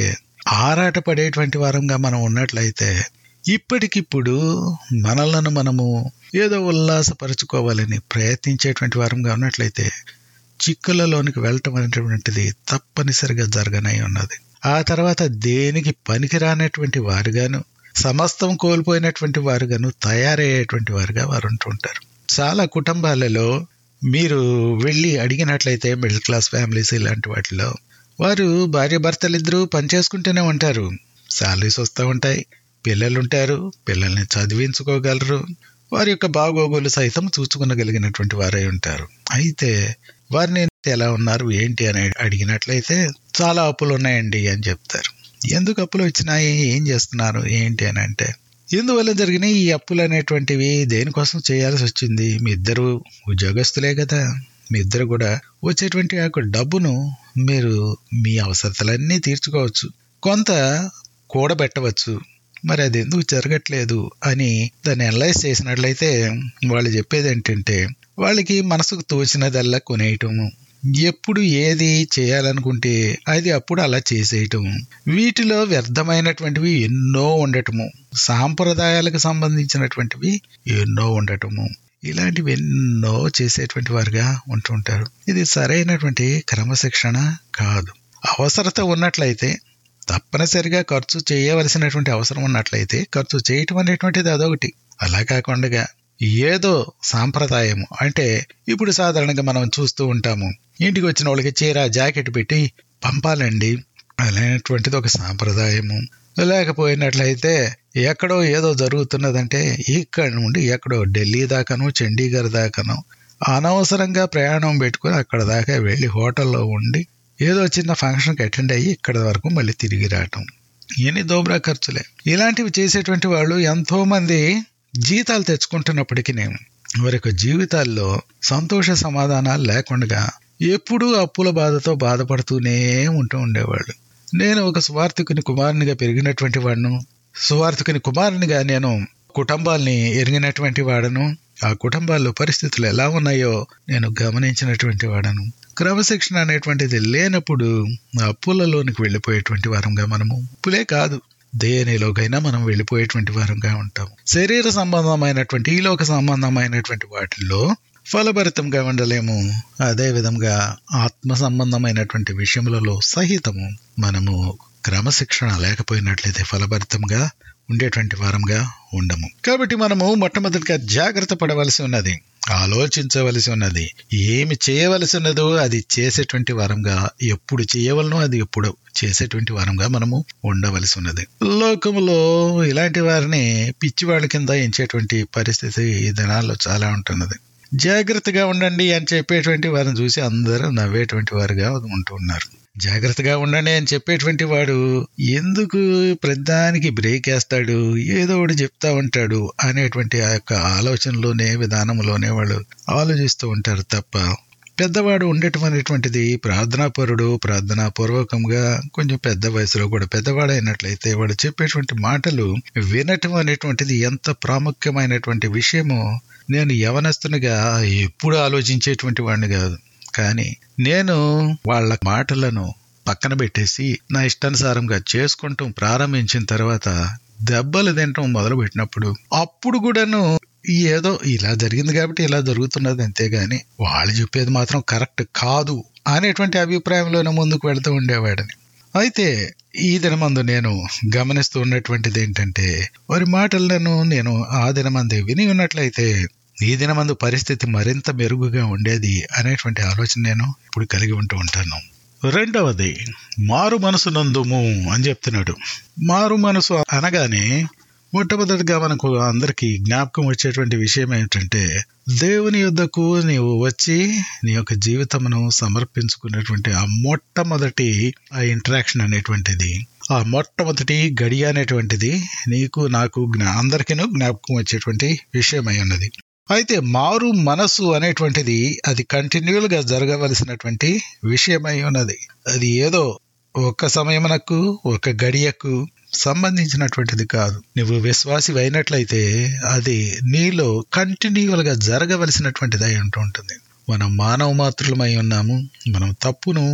Speaker 1: ఆరాట పడేటువంటి వారంగా మనం ఉన్నట్లయితే ఇప్పటికిప్పుడు మనలను మనము ఏదో ఉల్లాసపరచుకోవాలని ప్రయత్నించేటువంటి వారంగా ఉన్నట్లయితే చిక్కులలోనికి వెళ్ళటం అనేటువంటిది తప్పనిసరిగా జరగనై ఉన్నది ఆ తర్వాత దేనికి పనికిరానటువంటి వారుగాను సమస్తం కోల్పోయినటువంటి వారుగాను తయారయ్యేటువంటి వారుగా వారు ఉంటుంటారు చాలా కుటుంబాలలో మీరు వెళ్ళి అడిగినట్లయితే మిడిల్ క్లాస్ ఫ్యామిలీస్ ఇలాంటి వాటిలో వారు భార్య భర్తలిద్దరూ పనిచేసుకుంటూనే ఉంటారు శాలరీస్ వస్తూ ఉంటాయి పిల్లలు ఉంటారు పిల్లల్ని చదివించుకోగలరు వారి యొక్క బాగోగులు సైతం చూసుకునగలిగినటువంటి వారై ఉంటారు అయితే వారిని ఎలా ఉన్నారు ఏంటి అని అడిగినట్లయితే చాలా అప్పులు ఉన్నాయండి అని చెప్తారు ఎందుకు అప్పులు వచ్చినాయి ఏం చేస్తున్నారు ఏంటి అని అంటే ఎందువల్ల జరిగిన ఈ అప్పులు అనేటువంటివి దేనికోసం చేయాల్సి వచ్చింది మీ ఇద్దరు ఉద్యోగస్తులే కదా మీ ఇద్దరు కూడా వచ్చేటువంటి ఆ యొక్క డబ్బును మీరు మీ అవసరతలన్నీ తీర్చుకోవచ్చు కొంత కూడబెట్టవచ్చు మరి అది ఎందుకు జరగట్లేదు అని దాన్ని అనలైజ్ చేసినట్లయితే వాళ్ళు చెప్పేది ఏంటంటే వాళ్ళకి మనసుకు తోచినదల్లా కొనేయటము ఎప్పుడు ఏది చేయాలనుకుంటే అది అప్పుడు అలా చేసేయటం వీటిలో వ్యర్థమైనటువంటివి ఎన్నో ఉండటము సాంప్రదాయాలకు సంబంధించినటువంటివి ఎన్నో ఉండటము ఇలాంటివి ఎన్నో చేసేటువంటి వారుగా ఉంటుంటారు ఇది సరైనటువంటి క్రమశిక్షణ కాదు అవసరత ఉన్నట్లయితే తప్పనిసరిగా ఖర్చు చేయవలసినటువంటి అవసరం ఉన్నట్లయితే ఖర్చు చేయటం అనేటువంటిది అదొకటి అలా కాకుండా ఏదో సాంప్రదాయము అంటే ఇప్పుడు సాధారణంగా మనం చూస్తూ ఉంటాము ఇంటికి వచ్చిన వాళ్ళకి చీర జాకెట్ పెట్టి పంపాలండి అలాంటిది ఒక సాంప్రదాయము లేకపోయినట్లయితే ఎక్కడో ఏదో జరుగుతున్నదంటే ఇక్కడ నుండి ఎక్కడో ఢిల్లీ దాకాను చండీగఢ్ దాకాను అనవసరంగా ప్రయాణం పెట్టుకుని అక్కడ దాకా వెళ్ళి హోటల్లో ఉండి ఏదో చిన్న ఫంక్షన్కి అటెండ్ అయ్యి ఇక్కడ వరకు మళ్ళీ తిరిగి రావటం ఎన్ని దోబ్రా ఖర్చులే ఇలాంటివి చేసేటువంటి వాళ్ళు ఎంతో మంది జీతాలు తెచ్చుకుంటున్నప్పటికీ వారి యొక్క జీవితాల్లో సంతోష సమాధానాలు లేకుండా ఎప్పుడూ అప్పుల బాధతో బాధపడుతూనే ఉంటూ ఉండేవాళ్ళు నేను ఒక స్వార్థకుని కుమారునిగా పెరిగినటువంటి వాడును సువార్థకుని కుమారునిగా నేను కుటుంబాల్ని ఎరిగినటువంటి వాడను ఆ కుటుంబాల్లో పరిస్థితులు ఎలా ఉన్నాయో నేను గమనించినటువంటి వాడను క్రమశిక్షణ అనేటువంటిది లేనప్పుడు అప్పులలోనికి వెళ్ళిపోయేటువంటి వారంగా మనము అప్పులే కాదు దేనిలోకైనా మనం వెళ్ళిపోయేటువంటి వారంగా ఉంటాం శరీర సంబంధమైనటువంటి ఈలోక సంబంధమైనటువంటి వాటిల్లో ఫలభరితంగా ఉండలేము అదే విధంగా ఆత్మ సంబంధమైనటువంటి విషయములలో సహితము మనము క్రమశిక్షణ లేకపోయినట్లయితే ఫలభరితంగా ఉండేటువంటి వారంగా ఉండము కాబట్టి మనము మొట్టమొదటిగా జాగ్రత్త పడవలసి ఉన్నది ఆలోచించవలసి ఉన్నది ఏమి చేయవలసి ఉన్నదో అది చేసేటువంటి వారంగా ఎప్పుడు చేయవలనో అది ఎప్పుడు చేసేటువంటి వారంగా మనము ఉండవలసి ఉన్నది లోకములో ఇలాంటి వారిని పిచ్చివాళ్ళ కింద ఎంచేటువంటి పరిస్థితి ఈ దినాల్లో చాలా ఉంటున్నది జాగ్రత్తగా ఉండండి అని చెప్పేటువంటి వారిని చూసి అందరూ నవ్వేటువంటి వారుగా ఉంటున్నారు జాగ్రత్తగా ఉండండి అని చెప్పేటువంటి వాడు ఎందుకు ప్రధానికి బ్రేక్ వేస్తాడు ఏదో ఒకటి చెప్తా ఉంటాడు అనేటువంటి ఆ యొక్క ఆలోచనలోనే విధానంలోనే వాళ్ళు ఆలోచిస్తూ ఉంటారు తప్ప పెద్దవాడు ఉండటం అనేటువంటిది ప్రార్థనాపరుడు ప్రార్థనా పూర్వకంగా కొంచెం పెద్ద వయసులో కూడా పెద్దవాడైనట్లయితే వాడు చెప్పేటువంటి మాటలు వినటం అనేటువంటిది ఎంత ప్రాముఖ్యమైనటువంటి విషయమో నేను యవనస్తునిగా ఎప్పుడు ఆలోచించేటువంటి వాడిని కాదు కానీ నేను వాళ్ళ మాటలను పక్కన పెట్టేసి నా ఇష్టానుసారంగా చేసుకుంటూ ప్రారంభించిన తర్వాత దెబ్బలు తినటం మొదలు పెట్టినప్పుడు అప్పుడు కూడాను ఏదో ఇలా జరిగింది కాబట్టి ఇలా జరుగుతున్నది అంతేగాని వాళ్ళు చెప్పేది మాత్రం కరెక్ట్ కాదు అనేటువంటి అభిప్రాయంలోనే ముందుకు వెళ్తూ ఉండేవాడని అయితే ఈ దినమందు నేను గమనిస్తూ ఉన్నటువంటిది ఏంటంటే వారి మాటలను నేను ఆ దినమందు విని ఉన్నట్లయితే ఈ దినమందు పరిస్థితి మరింత మెరుగుగా ఉండేది అనేటువంటి ఆలోచన నేను ఇప్పుడు కలిగి ఉంటూ ఉంటాను రెండవది మారు మనసు నందుము అని చెప్తున్నాడు మారు మనసు అనగానే మొట్టమొదటిగా మనకు అందరికీ జ్ఞాపకం వచ్చేటువంటి విషయం ఏంటంటే దేవుని యుద్ధకు నీవు వచ్చి నీ యొక్క జీవితమును సమర్పించుకున్నటువంటి ఆ మొట్టమొదటి ఆ ఇంటరాక్షన్ అనేటువంటిది ఆ మొట్టమొదటి గడియ అనేటువంటిది నీకు నాకు జ్ఞా అందరికీను జ్ఞాపకం వచ్చేటువంటి విషయమై ఉన్నది అయితే మారు మనసు అనేటువంటిది అది కంటిన్యూల్ గా జరగవలసినటువంటి విషయమై ఉన్నది అది ఏదో ఒక సమయమునకు ఒక గడియకు సంబంధించినటువంటిది కాదు నువ్వు విశ్వాసి అయినట్లయితే అది నీలో కంటిన్యూల్ గా జరగవలసినటువంటిది అయి ఉంటూ ఉంటుంది మనం మానవ మాత్రులమై ఉన్నాము మనం తప్పును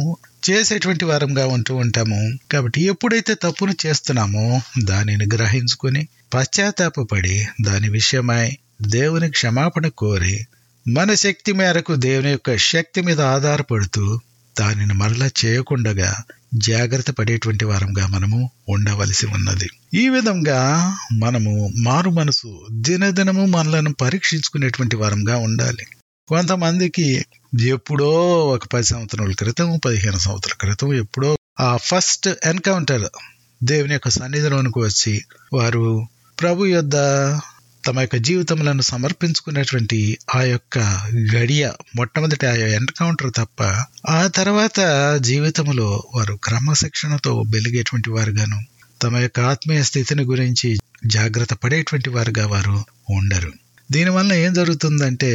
Speaker 1: చేసేటువంటి వారంగా ఉంటూ ఉంటాము కాబట్టి ఎప్పుడైతే తప్పును చేస్తున్నామో దానిని గ్రహించుకుని పశ్చాత్తాపడి దాని విషయమై దేవుని క్షమాపణ కోరి మన శక్తి మేరకు దేవుని యొక్క శక్తి మీద ఆధారపడుతూ దానిని మరలా చేయకుండగా జాగ్రత్త పడేటువంటి వారంగా మనము ఉండవలసి ఉన్నది ఈ విధంగా మనము మారు మనసు దినదినము మనలను పరీక్షించుకునేటువంటి వారంగా ఉండాలి కొంతమందికి ఎప్పుడో ఒక పది సంవత్సరాల క్రితం పదిహేను సంవత్సరాల క్రితం ఎప్పుడో ఆ ఫస్ట్ ఎన్కౌంటర్ దేవుని యొక్క సన్నిధిలోనికి వచ్చి వారు ప్రభు యొద్ద తమ యొక్క జీవితములను సమర్పించుకున్నటువంటి ఆ యొక్క గడియ మొట్టమొదటి ఆ ఎన్కౌంటర్ తప్ప ఆ తర్వాత జీవితంలో వారు క్రమశిక్షణతో వెలిగేటువంటి వారుగాను తమ యొక్క ఆత్మీయ స్థితిని గురించి జాగ్రత్త పడేటువంటి వారుగా వారు ఉండరు దీనివల్ల ఏం జరుగుతుందంటే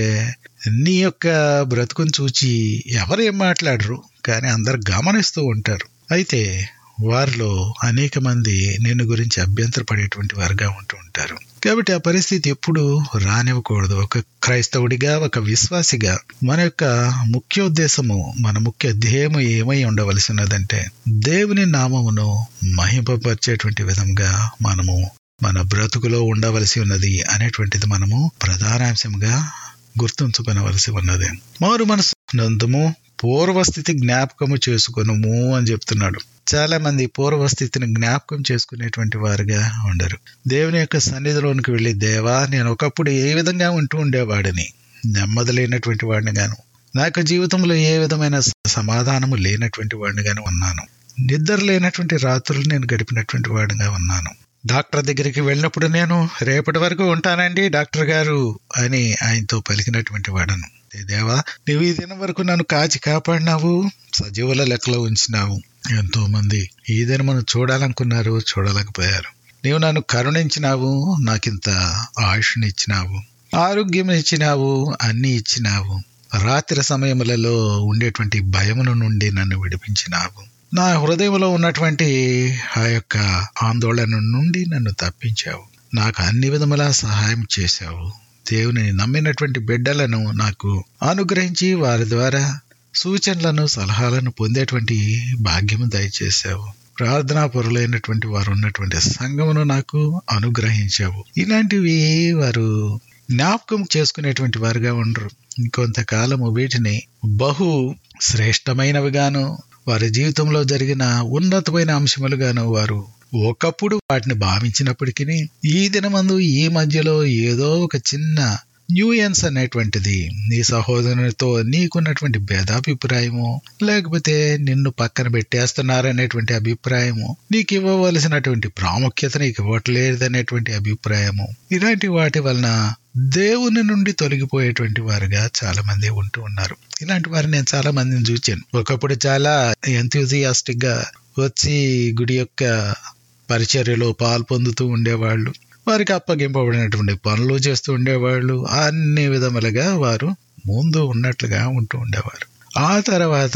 Speaker 1: నీ యొక్క బ్రతుకుని చూచి ఎవరు ఏం మాట్లాడరు కానీ అందరు గమనిస్తూ ఉంటారు అయితే వారిలో అనేక మంది నిన్ను గురించి అభ్యంతరపడేటువంటి వారుగా ఉంటూ ఉంటారు కాబట్టి ఆ పరిస్థితి ఎప్పుడు రానివ్వకూడదు ఒక క్రైస్తవుడిగా ఒక విశ్వాసిగా మన యొక్క ముఖ్య ఉద్దేశము మన ముఖ్య ధ్యేయము ఏమై ఉండవలసినదంటే దేవుని నామమును మహింపపరిచేటువంటి విధంగా మనము మన బ్రతుకులో ఉండవలసి ఉన్నది అనేటువంటిది మనము ప్రధానాంశంగా గుర్తుంచుకొనవలసి ఉన్నది మారు మనసు నందుము పూర్వస్థితి జ్ఞాపకము చేసుకొనుము అని చెప్తున్నాడు చాలా మంది పూర్వస్థితిని జ్ఞాపకం చేసుకునేటువంటి వారుగా ఉండరు దేవుని యొక్క సన్నిధిలోనికి వెళ్ళి దేవా నేను ఒకప్పుడు ఏ విధంగా ఉంటూ ఉండేవాడిని నెమ్మది లేనటువంటి వాడిని గాను నాకు జీవితంలో ఏ విధమైన సమాధానము లేనటువంటి వాడిని గాను ఉన్నాను నిద్ర లేనటువంటి రాత్రులు నేను గడిపినటువంటి వాడిగా ఉన్నాను డాక్టర్ దగ్గరికి వెళ్ళినప్పుడు నేను రేపటి వరకు ఉంటానండి డాక్టర్ గారు అని ఆయనతో పలికినటువంటి వాడను దేవా నువ్వు ఈ దినం వరకు నన్ను కాచి కాపాడినావు సజీవుల లెక్కలో ఉంచినావు ఎంతో మంది ఈ దినమును చూడాలనుకున్నారు చూడలేకపోయారు నీవు నన్ను కరుణించినావు నాకింత ఆయుష్ని ఇచ్చినావు ఆరోగ్యం ఇచ్చినావు అన్ని ఇచ్చినావు రాత్రి సమయములలో ఉండేటువంటి భయమును నుండి నన్ను విడిపించినావు నా హృదయంలో ఉన్నటువంటి ఆ యొక్క ఆందోళన నుండి నన్ను తప్పించావు నాకు అన్ని విధములా సహాయం చేశావు దేవుని నమ్మినటువంటి బిడ్డలను నాకు అనుగ్రహించి వారి ద్వారా సూచనలను సలహాలను పొందేటువంటి భాగ్యము దయచేశావు ప్రార్థనా పొరలైనటువంటి వారు ఉన్నటువంటి సంఘమును నాకు అనుగ్రహించావు ఇలాంటివి వారు జ్ఞాపకం చేసుకునేటువంటి వారుగా ఉండరు ఇంకొంతకాలము వీటిని బహు శ్రేష్టమైనవిగాను వారి జీవితంలో జరిగిన ఉన్నతమైన అంశములుగాను వారు ఒకప్పుడు వాటిని భావించినప్పటికీ ఈ దినమందు ఈ మధ్యలో ఏదో ఒక చిన్న న్యూయన్స్ అనేటువంటిది నీ సహోదరునితో నీకున్నటువంటి భేదాభిప్రాయము లేకపోతే నిన్ను పక్కన పెట్టేస్తున్నారనేటువంటి అభిప్రాయము నీకు ఇవ్వవలసినటువంటి ప్రాముఖ్యత నీకు ఇవ్వట్లేదనేటువంటి అభిప్రాయము ఇలాంటి వాటి వలన దేవుని నుండి తొలగిపోయేటువంటి వారుగా చాలా మంది ఉంటూ ఉన్నారు ఇలాంటి వారిని నేను చాలా మందిని చూచాను ఒకప్పుడు చాలా ఎంతూజియాస్టిక్ గా వచ్చి గుడి యొక్క పరిచర్యలో పాలు పొందుతూ ఉండేవాళ్ళు వారికి అప్పగింపబడినటువంటి పనులు చేస్తూ ఉండేవాళ్ళు అన్ని విధములుగా వారు ముందు ఉన్నట్లుగా ఉంటూ ఉండేవారు ఆ తర్వాత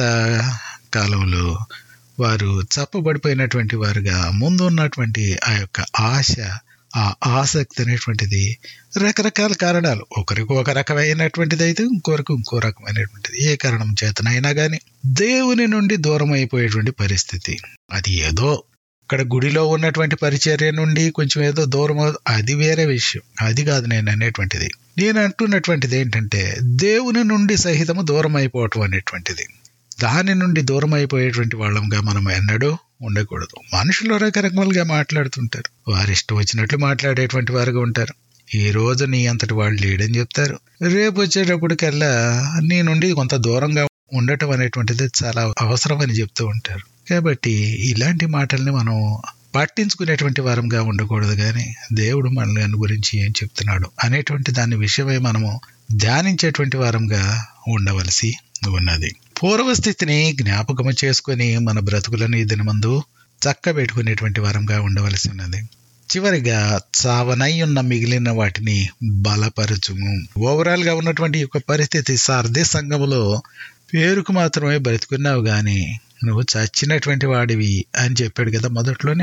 Speaker 1: కాలంలో వారు చప్పబడిపోయినటువంటి వారుగా ముందు ఉన్నటువంటి ఆ యొక్క ఆశ ఆ ఆసక్తి అనేటువంటిది రకరకాల కారణాలు ఒకరికి ఒక రకమైనటువంటిది అయితే ఇంకొకరికి ఇంకో రకమైనటువంటిది ఏ కారణం చేతనైనా కానీ దేవుని నుండి దూరం అయిపోయేటువంటి పరిస్థితి అది ఏదో ఇక్కడ గుడిలో ఉన్నటువంటి పరిచర్య నుండి కొంచెం ఏదో దూరం అది వేరే విషయం అది కాదు నేను అనేటువంటిది నేను అంటున్నటువంటిది ఏంటంటే దేవుని నుండి సహితము దూరం అయిపోవటం అనేటువంటిది దాని నుండి దూరం అయిపోయేటువంటి వాళ్ళంగా మనం ఎన్నడూ ఉండకూడదు మనుషులు రకరకాలుగా మాట్లాడుతుంటారు వారి ఇష్టం వచ్చినట్లు మాట్లాడేటువంటి వారుగా ఉంటారు ఈ రోజు నీ అంతటి వాళ్ళు లేడని చెప్తారు రేపు వచ్చేటప్పటికల్లా నీ నుండి కొంత దూరంగా ఉండటం అనేటువంటిది చాలా అవసరం అని చెప్తూ ఉంటారు కాబట్టి ఇలాంటి మాటల్ని మనం పట్టించుకునేటువంటి వారంగా ఉండకూడదు కానీ దేవుడు మనల్ని గురించి ఏం చెప్తున్నాడు అనేటువంటి దాని విషయమై మనము ధ్యానించేటువంటి వారంగా ఉండవలసి ఉన్నది పూర్వస్థితిని జ్ఞాపకము చేసుకుని మన బ్రతుకులను ఈ దినమందు చక్క పెట్టుకునేటువంటి వారంగా ఉండవలసి ఉన్నది చివరిగా చావనై ఉన్న మిగిలిన వాటిని బలపరచుము ఓవరాల్ గా ఉన్నటువంటి యొక్క పరిస్థితి సారథి సంఘములో పేరుకు మాత్రమే బ్రతుకున్నావు గాని నువ్వు చచ్చినటువంటి వాడివి అని చెప్పాడు కదా మొదట్లోనే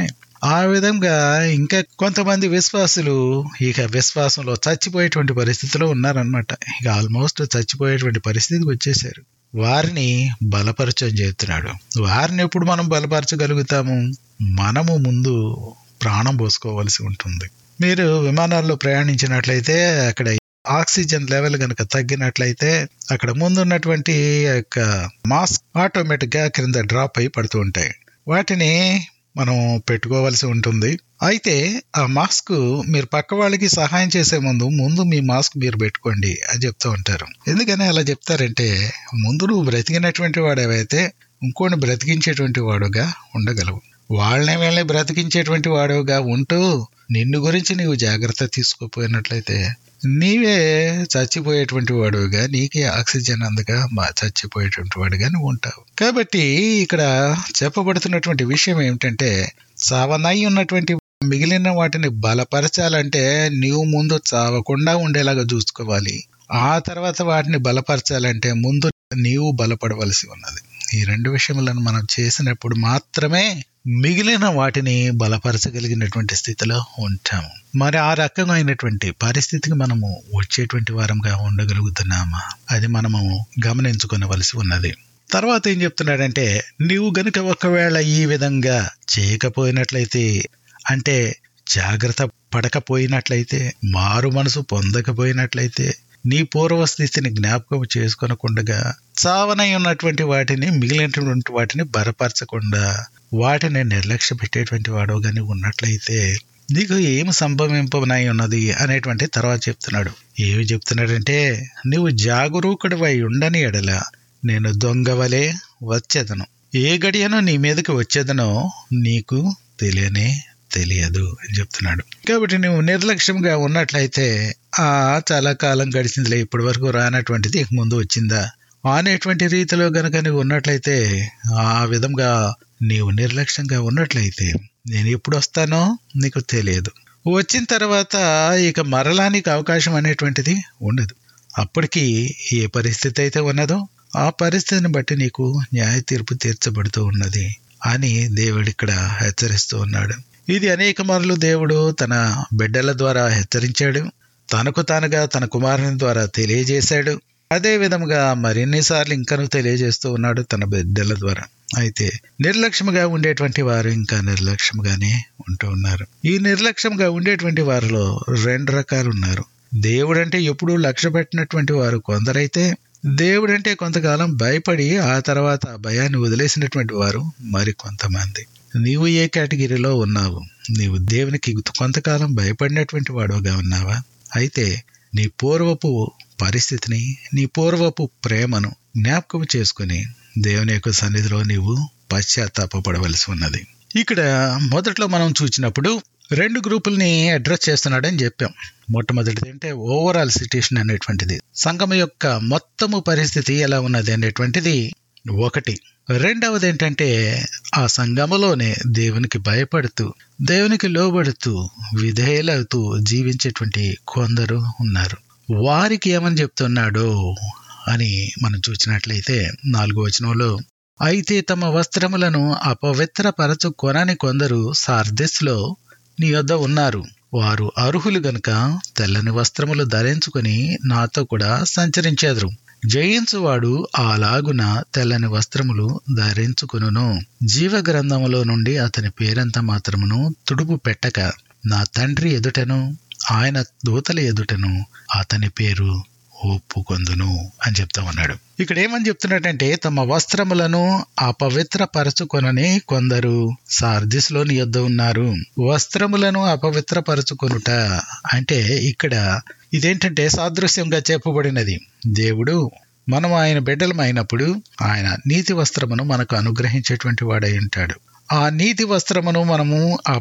Speaker 1: ఆ విధంగా ఇంకా కొంతమంది విశ్వాసులు ఇక విశ్వాసంలో చచ్చిపోయేటువంటి పరిస్థితిలో ఉన్నారనమాట ఇక ఆల్మోస్ట్ చచ్చిపోయేటువంటి పరిస్థితికి వచ్చేసారు వారిని బలపరచని చెప్తున్నాడు వారిని ఎప్పుడు మనం బలపరచగలుగుతాము మనము ముందు ప్రాణం పోసుకోవాల్సి ఉంటుంది మీరు విమానాల్లో ప్రయాణించినట్లయితే అక్కడ ఆక్సిజన్ లెవెల్ కనుక తగ్గినట్లయితే అక్కడ ముందున్నటువంటి యొక్క మాస్క్ ఆటోమేటిక్ గా క్రింద డ్రాప్ అయి పడుతూ ఉంటాయి వాటిని మనం పెట్టుకోవాల్సి ఉంటుంది అయితే ఆ మాస్క్ మీరు పక్క వాళ్ళకి సహాయం చేసే ముందు ముందు మీ మాస్క్ మీరు పెట్టుకోండి అని చెప్తూ ఉంటారు ఎందుకని అలా చెప్తారంటే ముందు నువ్వు బ్రతికినటువంటి వాడేవైతే ఇంకోటి బ్రతికించేటువంటి వాడుగా ఉండగలవు వాళ్ళని వీళ్ళని బ్రతికించేటువంటి వాడుగా ఉంటూ నిన్ను గురించి నీవు జాగ్రత్త తీసుకోపోయినట్లయితే నీవే చచ్చిపోయేటువంటి వాడుగా నీకే ఆక్సిజన్ అందగా మా చచ్చిపోయేటువంటి వాడుగా నువ్వు ఉంటావు కాబట్టి ఇక్కడ చెప్పబడుతున్నటువంటి విషయం ఏమిటంటే సావనై ఉన్నటువంటి మిగిలిన వాటిని బలపరచాలంటే నీవు ముందు చావకుండా ఉండేలాగా చూసుకోవాలి ఆ తర్వాత వాటిని బలపరచాలంటే ముందు నీవు బలపడవలసి ఉన్నది ఈ రెండు విషయములను మనం చేసినప్పుడు మాత్రమే మిగిలిన వాటిని బలపరచగలిగినటువంటి స్థితిలో ఉంటాము మరి ఆ రకమైనటువంటి పరిస్థితికి మనము వచ్చేటువంటి వారంగా ఉండగలుగుతున్నామా అది మనము గమనించుకోవలసి ఉన్నది తర్వాత ఏం చెప్తున్నాడంటే నీవు గనుక ఒకవేళ ఈ విధంగా చేయకపోయినట్లయితే అంటే జాగ్రత్త పడకపోయినట్లయితే మారు మనసు పొందకపోయినట్లయితే నీ పూర్వస్థితిని జ్ఞాపకం చేసుకొనకుండా చావనై ఉన్నటువంటి వాటిని మిగిలినటువంటి వాటిని బలపరచకుండా వాటిని నిర్లక్ష్య పెట్టేటువంటి వాడు గాని ఉన్నట్లయితే నీకు ఏమి సంభవింపనై ఉన్నది అనేటువంటి తర్వాత చెప్తున్నాడు ఏమి చెప్తున్నాడంటే నువ్వు జాగరూకుడివై ఉండని ఎడల నేను దొంగవలే వచ్చేదను ఏ గడియను నీ మీదకి వచ్చేదనో నీకు తెలియనే తెలియదు అని చెప్తున్నాడు కాబట్టి నువ్వు నిర్లక్ష్యంగా ఉన్నట్లయితే ఆ చాలా కాలం గడిచిందిలే ఇప్పటి వరకు రానటువంటిది ఇక ముందు వచ్చిందా అనేటువంటి రీతిలో గనక నువ్వు ఉన్నట్లయితే ఆ విధంగా నీవు నిర్లక్ష్యంగా ఉన్నట్లయితే నేను ఎప్పుడు వస్తానో నీకు తెలియదు వచ్చిన తర్వాత ఇక మరలానికి అవకాశం అనేటువంటిది ఉండదు అప్పటికి ఏ పరిస్థితి అయితే ఉన్నదో ఆ పరిస్థితిని బట్టి నీకు న్యాయ తీర్పు తీర్చబడుతూ ఉన్నది అని దేవుడు ఇక్కడ హెచ్చరిస్తూ ఉన్నాడు ఇది అనేక మార్లు దేవుడు తన బిడ్డల ద్వారా హెచ్చరించాడు తనకు తానుగా తన కుమారుని ద్వారా తెలియజేశాడు అదే విధముగా మరిన్నిసార్లు ఇంకను తెలియజేస్తూ ఉన్నాడు తన బిడ్డల ద్వారా అయితే నిర్లక్ష్యంగా ఉండేటువంటి వారు ఇంకా నిర్లక్ష్యంగానే ఉంటూ ఉన్నారు ఈ నిర్లక్ష్యంగా ఉండేటువంటి వారిలో రెండు రకాలు ఉన్నారు దేవుడంటే ఎప్పుడూ లక్ష్య పెట్టినటువంటి వారు కొందరైతే దేవుడంటే కొంతకాలం భయపడి ఆ తర్వాత భయాన్ని వదిలేసినటువంటి వారు మరి కొంతమంది నీవు ఏ కేటగిరీలో ఉన్నావు నీవు దేవునికి కొంతకాలం భయపడినటువంటి వాడుగా ఉన్నావా అయితే నీ పూర్వపు పరిస్థితిని నీ పూర్వపు ప్రేమను జ్ఞాపకం చేసుకుని దేవుని యొక్క సన్నిధిలో నీవు పశ్చాత్తాపడవలసి ఉన్నది ఇక్కడ మొదట్లో మనం చూసినప్పుడు రెండు గ్రూపుల్ని అడ్రస్ చేస్తున్నాడని చెప్పాం మొట్టమొదటిది అంటే ఓవరాల్ సిట్యుయేషన్ అనేటువంటిది సంఘం యొక్క మొత్తము పరిస్థితి ఎలా ఉన్నది అనేటువంటిది ఒకటి రెండవది ఏంటంటే ఆ సంఘములోనే దేవునికి భయపడుతూ దేవునికి లోబడుతూ విధేయులవుతూ జీవించేటువంటి కొందరు ఉన్నారు వారికి ఏమని చెప్తున్నాడో అని మనం చూసినట్లయితే నాలుగో వచనంలో అయితే తమ వస్త్రములను అపవిత్రపరచు కొనని కొందరు సార్దెస్లో నీ వద్ద ఉన్నారు వారు అర్హులు గనుక తెల్లని వస్త్రములు ధరించుకుని నాతో కూడా సంచరించేదరు జయించువాడు అలాగున తెల్లని వస్త్రములు ధరించుకును జీవ గ్రంథములో నుండి అతని పేరంత మాత్రమును తుడుపు పెట్టక నా తండ్రి ఎదుటను ఆయన దూతల ఎదుటను అతని పేరు ఒప్పుకొందును అని చెప్తా ఉన్నాడు ఇక్కడ ఏమని చెప్తున్నాడంటే తమ వస్త్రములను అపవిత్రపరచుకొనని కొందరు సార్దిస్లోని యొద్ద ఉన్నారు వస్త్రములను అపవిత్రపరచుకొనుట అంటే ఇక్కడ ఇదేంటంటే సాదృశ్యంగా చెప్పబడినది దేవుడు మనం ఆయన బిడ్డలం అయినప్పుడు ఆయన నీతి వస్త్రమును మనకు అనుగ్రహించేటువంటి వాడై ఉంటాడు ఆ నీతి వస్త్రమును మనము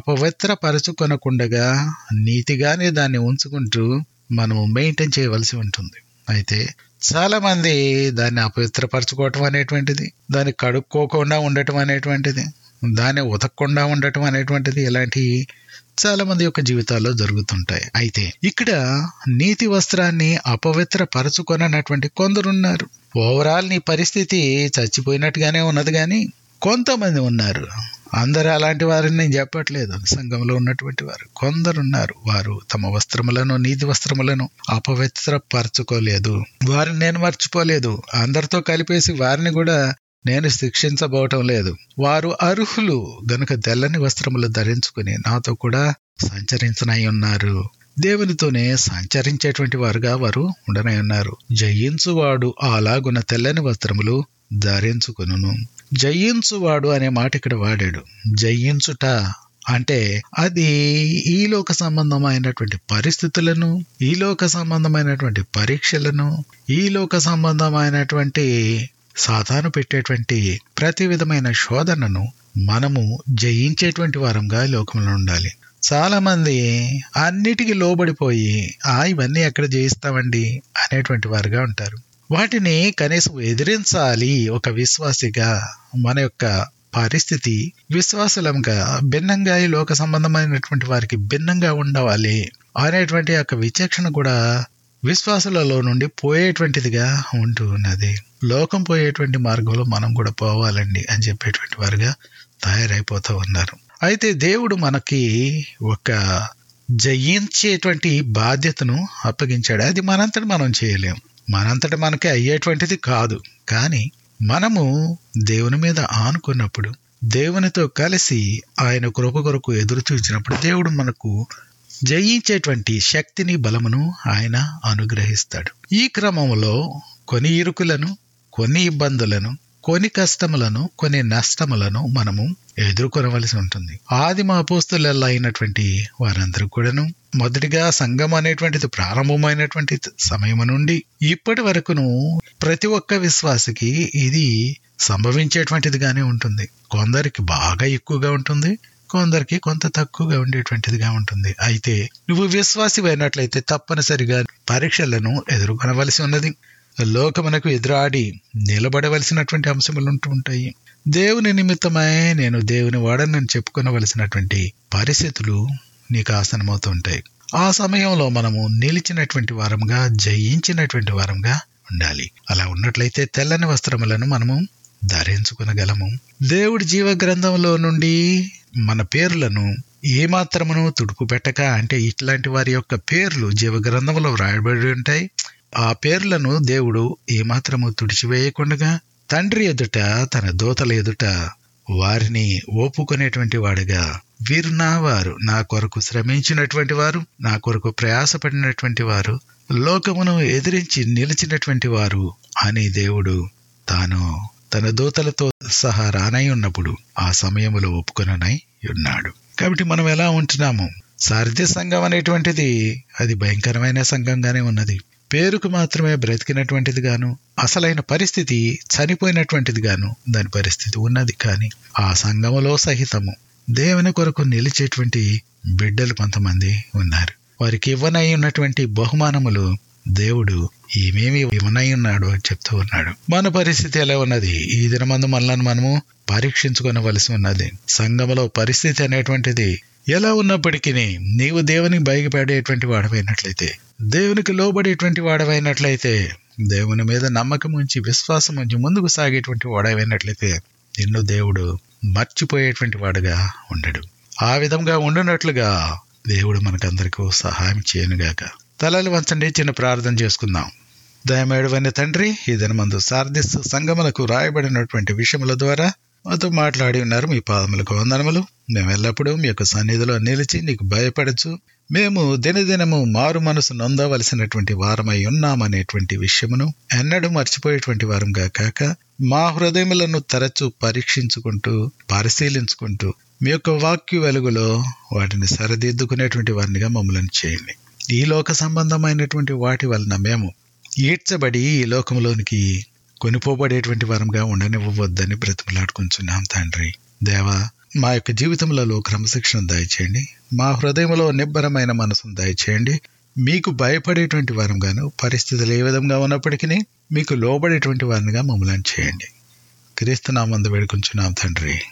Speaker 1: అపవిత్రపరచుకొనకుండగా నీతిగానే దాన్ని ఉంచుకుంటూ మనము మెయింటైన్ చేయవలసి ఉంటుంది అయితే చాలా మంది దాన్ని అపవిత్రపరచుకోవటం అనేటువంటిది దాన్ని కడుక్కోకుండా ఉండటం అనేటువంటిది దాన్ని ఉతకకుండా ఉండటం అనేటువంటిది ఇలాంటి చాలా మంది యొక్క జీవితాల్లో జరుగుతుంటాయి అయితే ఇక్కడ నీతి వస్త్రాన్ని అపవిత్ర పరచుకొనటువంటి కొందరున్నారు ఓవరాల్ నీ పరిస్థితి చచ్చిపోయినట్టుగానే ఉన్నది కానీ కొంతమంది ఉన్నారు అందరు అలాంటి వారిని నేను చెప్పట్లేదు సంఘంలో ఉన్నటువంటి వారు కొందరు ఉన్నారు వారు తమ వస్త్రములను నీతి వస్త్రములను అపవిత్రపరచుకోలేదు వారిని నేను మర్చిపోలేదు అందరితో కలిపేసి వారిని కూడా నేను శిక్షించబోవటం లేదు వారు అర్హులు గనుక తెల్లని వస్త్రములు ధరించుకుని నాతో కూడా సంచరించనై ఉన్నారు దేవునితోనే సంచరించేటువంటి వారుగా వారు ఉండనై ఉన్నారు జయించువాడు అలాగున తెల్లని వస్త్రములు ధరించుకును జయించువాడు అనే మాట ఇక్కడ వాడాడు జయించుట అంటే అది ఈ లోక సంబంధమైనటువంటి పరిస్థితులను ఈ లోక సంబంధమైనటువంటి పరీక్షలను ఈ లోక సంబంధమైనటువంటి సాతాను పెట్టేటువంటి ప్రతి విధమైన శోధనను మనము జయించేటువంటి వారంగా లోకంలో ఉండాలి చాలా మంది అన్నిటికీ లోబడిపోయి ఆ ఇవన్నీ ఎక్కడ జయిస్తామండి అనేటువంటి వారుగా ఉంటారు వాటిని కనీసం ఎదిరించాలి ఒక విశ్వాసిగా మన యొక్క పరిస్థితి విశ్వాసులంగా భిన్నంగా ఈ లోక సంబంధమైనటువంటి వారికి భిన్నంగా ఉండవాలి అనేటువంటి యొక్క విచక్షణ కూడా విశ్వాసులలో నుండి పోయేటువంటిదిగా ఉంటూ ఉన్నది లోకం పోయేటువంటి మార్గంలో మనం కూడా పోవాలండి అని చెప్పేటువంటి వారుగా తయారైపోతూ ఉన్నారు అయితే దేవుడు మనకి ఒక జయించేటువంటి బాధ్యతను అప్పగించాడు అది మనంతట మనం చేయలేం మనంతట మనకి అయ్యేటువంటిది కాదు కానీ మనము దేవుని మీద ఆనుకున్నప్పుడు దేవునితో కలిసి ఆయన కృప కొరకు ఎదురు చూచినప్పుడు దేవుడు మనకు జయించేటువంటి శక్తిని బలమును ఆయన అనుగ్రహిస్తాడు ఈ క్రమంలో కొన్ని ఇరుకులను కొన్ని ఇబ్బందులను కొన్ని కష్టములను కొన్ని నష్టములను మనము ఎదుర్కొనవలసి ఉంటుంది ఆదిమ అపోస్తులలో అయినటువంటి వారందరూ కూడాను మొదటిగా సంఘం అనేటువంటిది ప్రారంభమైనటువంటి సమయం నుండి ఇప్పటి వరకును ప్రతి ఒక్క విశ్వాసికి ఇది సంభవించేటువంటిదిగానే ఉంటుంది కొందరికి బాగా ఎక్కువగా ఉంటుంది కొందరికి కొంత తక్కువగా ఉండేటువంటిదిగా ఉంటుంది అయితే నువ్వు విశ్వాసి అయినట్లయితే తప్పనిసరిగా పరీక్షలను ఎదుర్కొనవలసి ఉన్నది లోకమునకు ఎదురాడి నిలబడవలసినటువంటి అంశములు ఉంటూ ఉంటాయి దేవుని నిమిత్తమై నేను దేవుని వాడని చెప్పుకొనవలసినటువంటి పరిస్థితులు నీకు ఆసనమవుతూ ఉంటాయి ఆ సమయంలో మనము నిలిచినటువంటి వారంగా జయించినటువంటి వారంగా ఉండాలి అలా ఉన్నట్లయితే తెల్లని వస్త్రములను మనము ధరించుకునగలము దేవుడి జీవ గ్రంథంలో నుండి మన పేర్లను ఏమాత్రమును తుడుపు పెట్టక అంటే ఇట్లాంటి వారి యొక్క పేర్లు జీవ గ్రంథంలో వ్రాయబడి ఉంటాయి ఆ పేర్లను దేవుడు ఏమాత్రము తుడిచివేయకుండా తండ్రి ఎదుట తన దూతల ఎదుట వారిని ఓపుకునేటువంటి వాడుగా వీరు నా వారు నా కొరకు శ్రమించినటువంటి వారు నా కొరకు ప్రయాసపడినటువంటి వారు లోకమును ఎదిరించి నిలిచినటువంటి వారు అని దేవుడు తాను తన దూతలతో సహా రానై ఉన్నప్పుడు ఆ సమయములో ఒప్పుకొననై ఉన్నాడు కాబట్టి మనం ఎలా ఉంటున్నాము సారథ్య సంఘం అనేటువంటిది అది భయంకరమైన సంఘంగానే ఉన్నది పేరుకు మాత్రమే బ్రతికినటువంటిది గాను అసలైన పరిస్థితి చనిపోయినటువంటిది గాను దాని పరిస్థితి ఉన్నది కానీ ఆ సంఘములో సహితము దేవుని కొరకు నిలిచేటువంటి బిడ్డలు కొంతమంది ఉన్నారు వారికి ఇవ్వనై ఉన్నటువంటి బహుమానములు దేవుడు ఏమేమి ఇవ్వనై ఉన్నాడు అని చెప్తూ ఉన్నాడు మన పరిస్థితి ఎలా ఉన్నది ఈ దినమందు మనల్ని మనము పరీక్షించుకోవలసి ఉన్నది సంఘములో పరిస్థితి అనేటువంటిది ఎలా ఉన్నప్పటికీ నీవు దేవునికి బయటపడేటువంటి వాడవైనట్లయితే దేవునికి లోబడేటువంటి వాడవైనట్లయితే దేవుని మీద నమ్మకం ఉంచి విశ్వాసం ఉంచి ముందుకు సాగేటువంటి వాడవైనట్లయితే నిన్ను దేవుడు మర్చిపోయేటువంటి వాడుగా ఉండడు ఆ విధంగా ఉండునట్లుగా దేవుడు మనకందరికీ సహాయం చేయనుగాక తలలు వంచండి చిన్న ప్రార్థన చేసుకుందాం దయమేడువైన తండ్రి ఈ దినమందు సారథిస్ సంగములకు రాయబడినటువంటి విషయముల ద్వారా మాతో మాట్లాడి ఉన్నారు మీ పాదములకు వందనములు మేము ఎల్లప్పుడూ మీ యొక్క సన్నిధిలో నిలిచి నీకు భయపడచ్చు మేము దినదినము మారు మనసు నొందవలసినటువంటి వారమై ఉన్నామనేటువంటి విషయమును ఎన్నడూ మర్చిపోయేటువంటి వారంగా కాక మా హృదయములను తరచూ పరీక్షించుకుంటూ పరిశీలించుకుంటూ మీ యొక్క వాక్య వెలుగులో వాటిని సరిదిద్దుకునేటువంటి వారినిగా మమ్మల్ని చేయండి ఈ లోక సంబంధమైనటువంటి వాటి వలన మేము ఈడ్చబడి ఈ లోకంలోనికి కొనిపోబడేటువంటి వారంగా ఉండనివ్వవద్దని బ్రతిమలాడుకుంటున్నాం తండ్రి దేవా మా యొక్క జీవితంలో క్రమశిక్షణ దయచేయండి మా హృదయంలో నిబ్బరమైన మనసును దయచేయండి మీకు భయపడేటువంటి వారంగాను పరిస్థితులు ఏ విధంగా ఉన్నప్పటికీ మీకు లోబడేటువంటి వారినిగా మమ్మల్ని చేయండి క్రీస్తునామందు వేడుకుంటున్నాం తండ్రి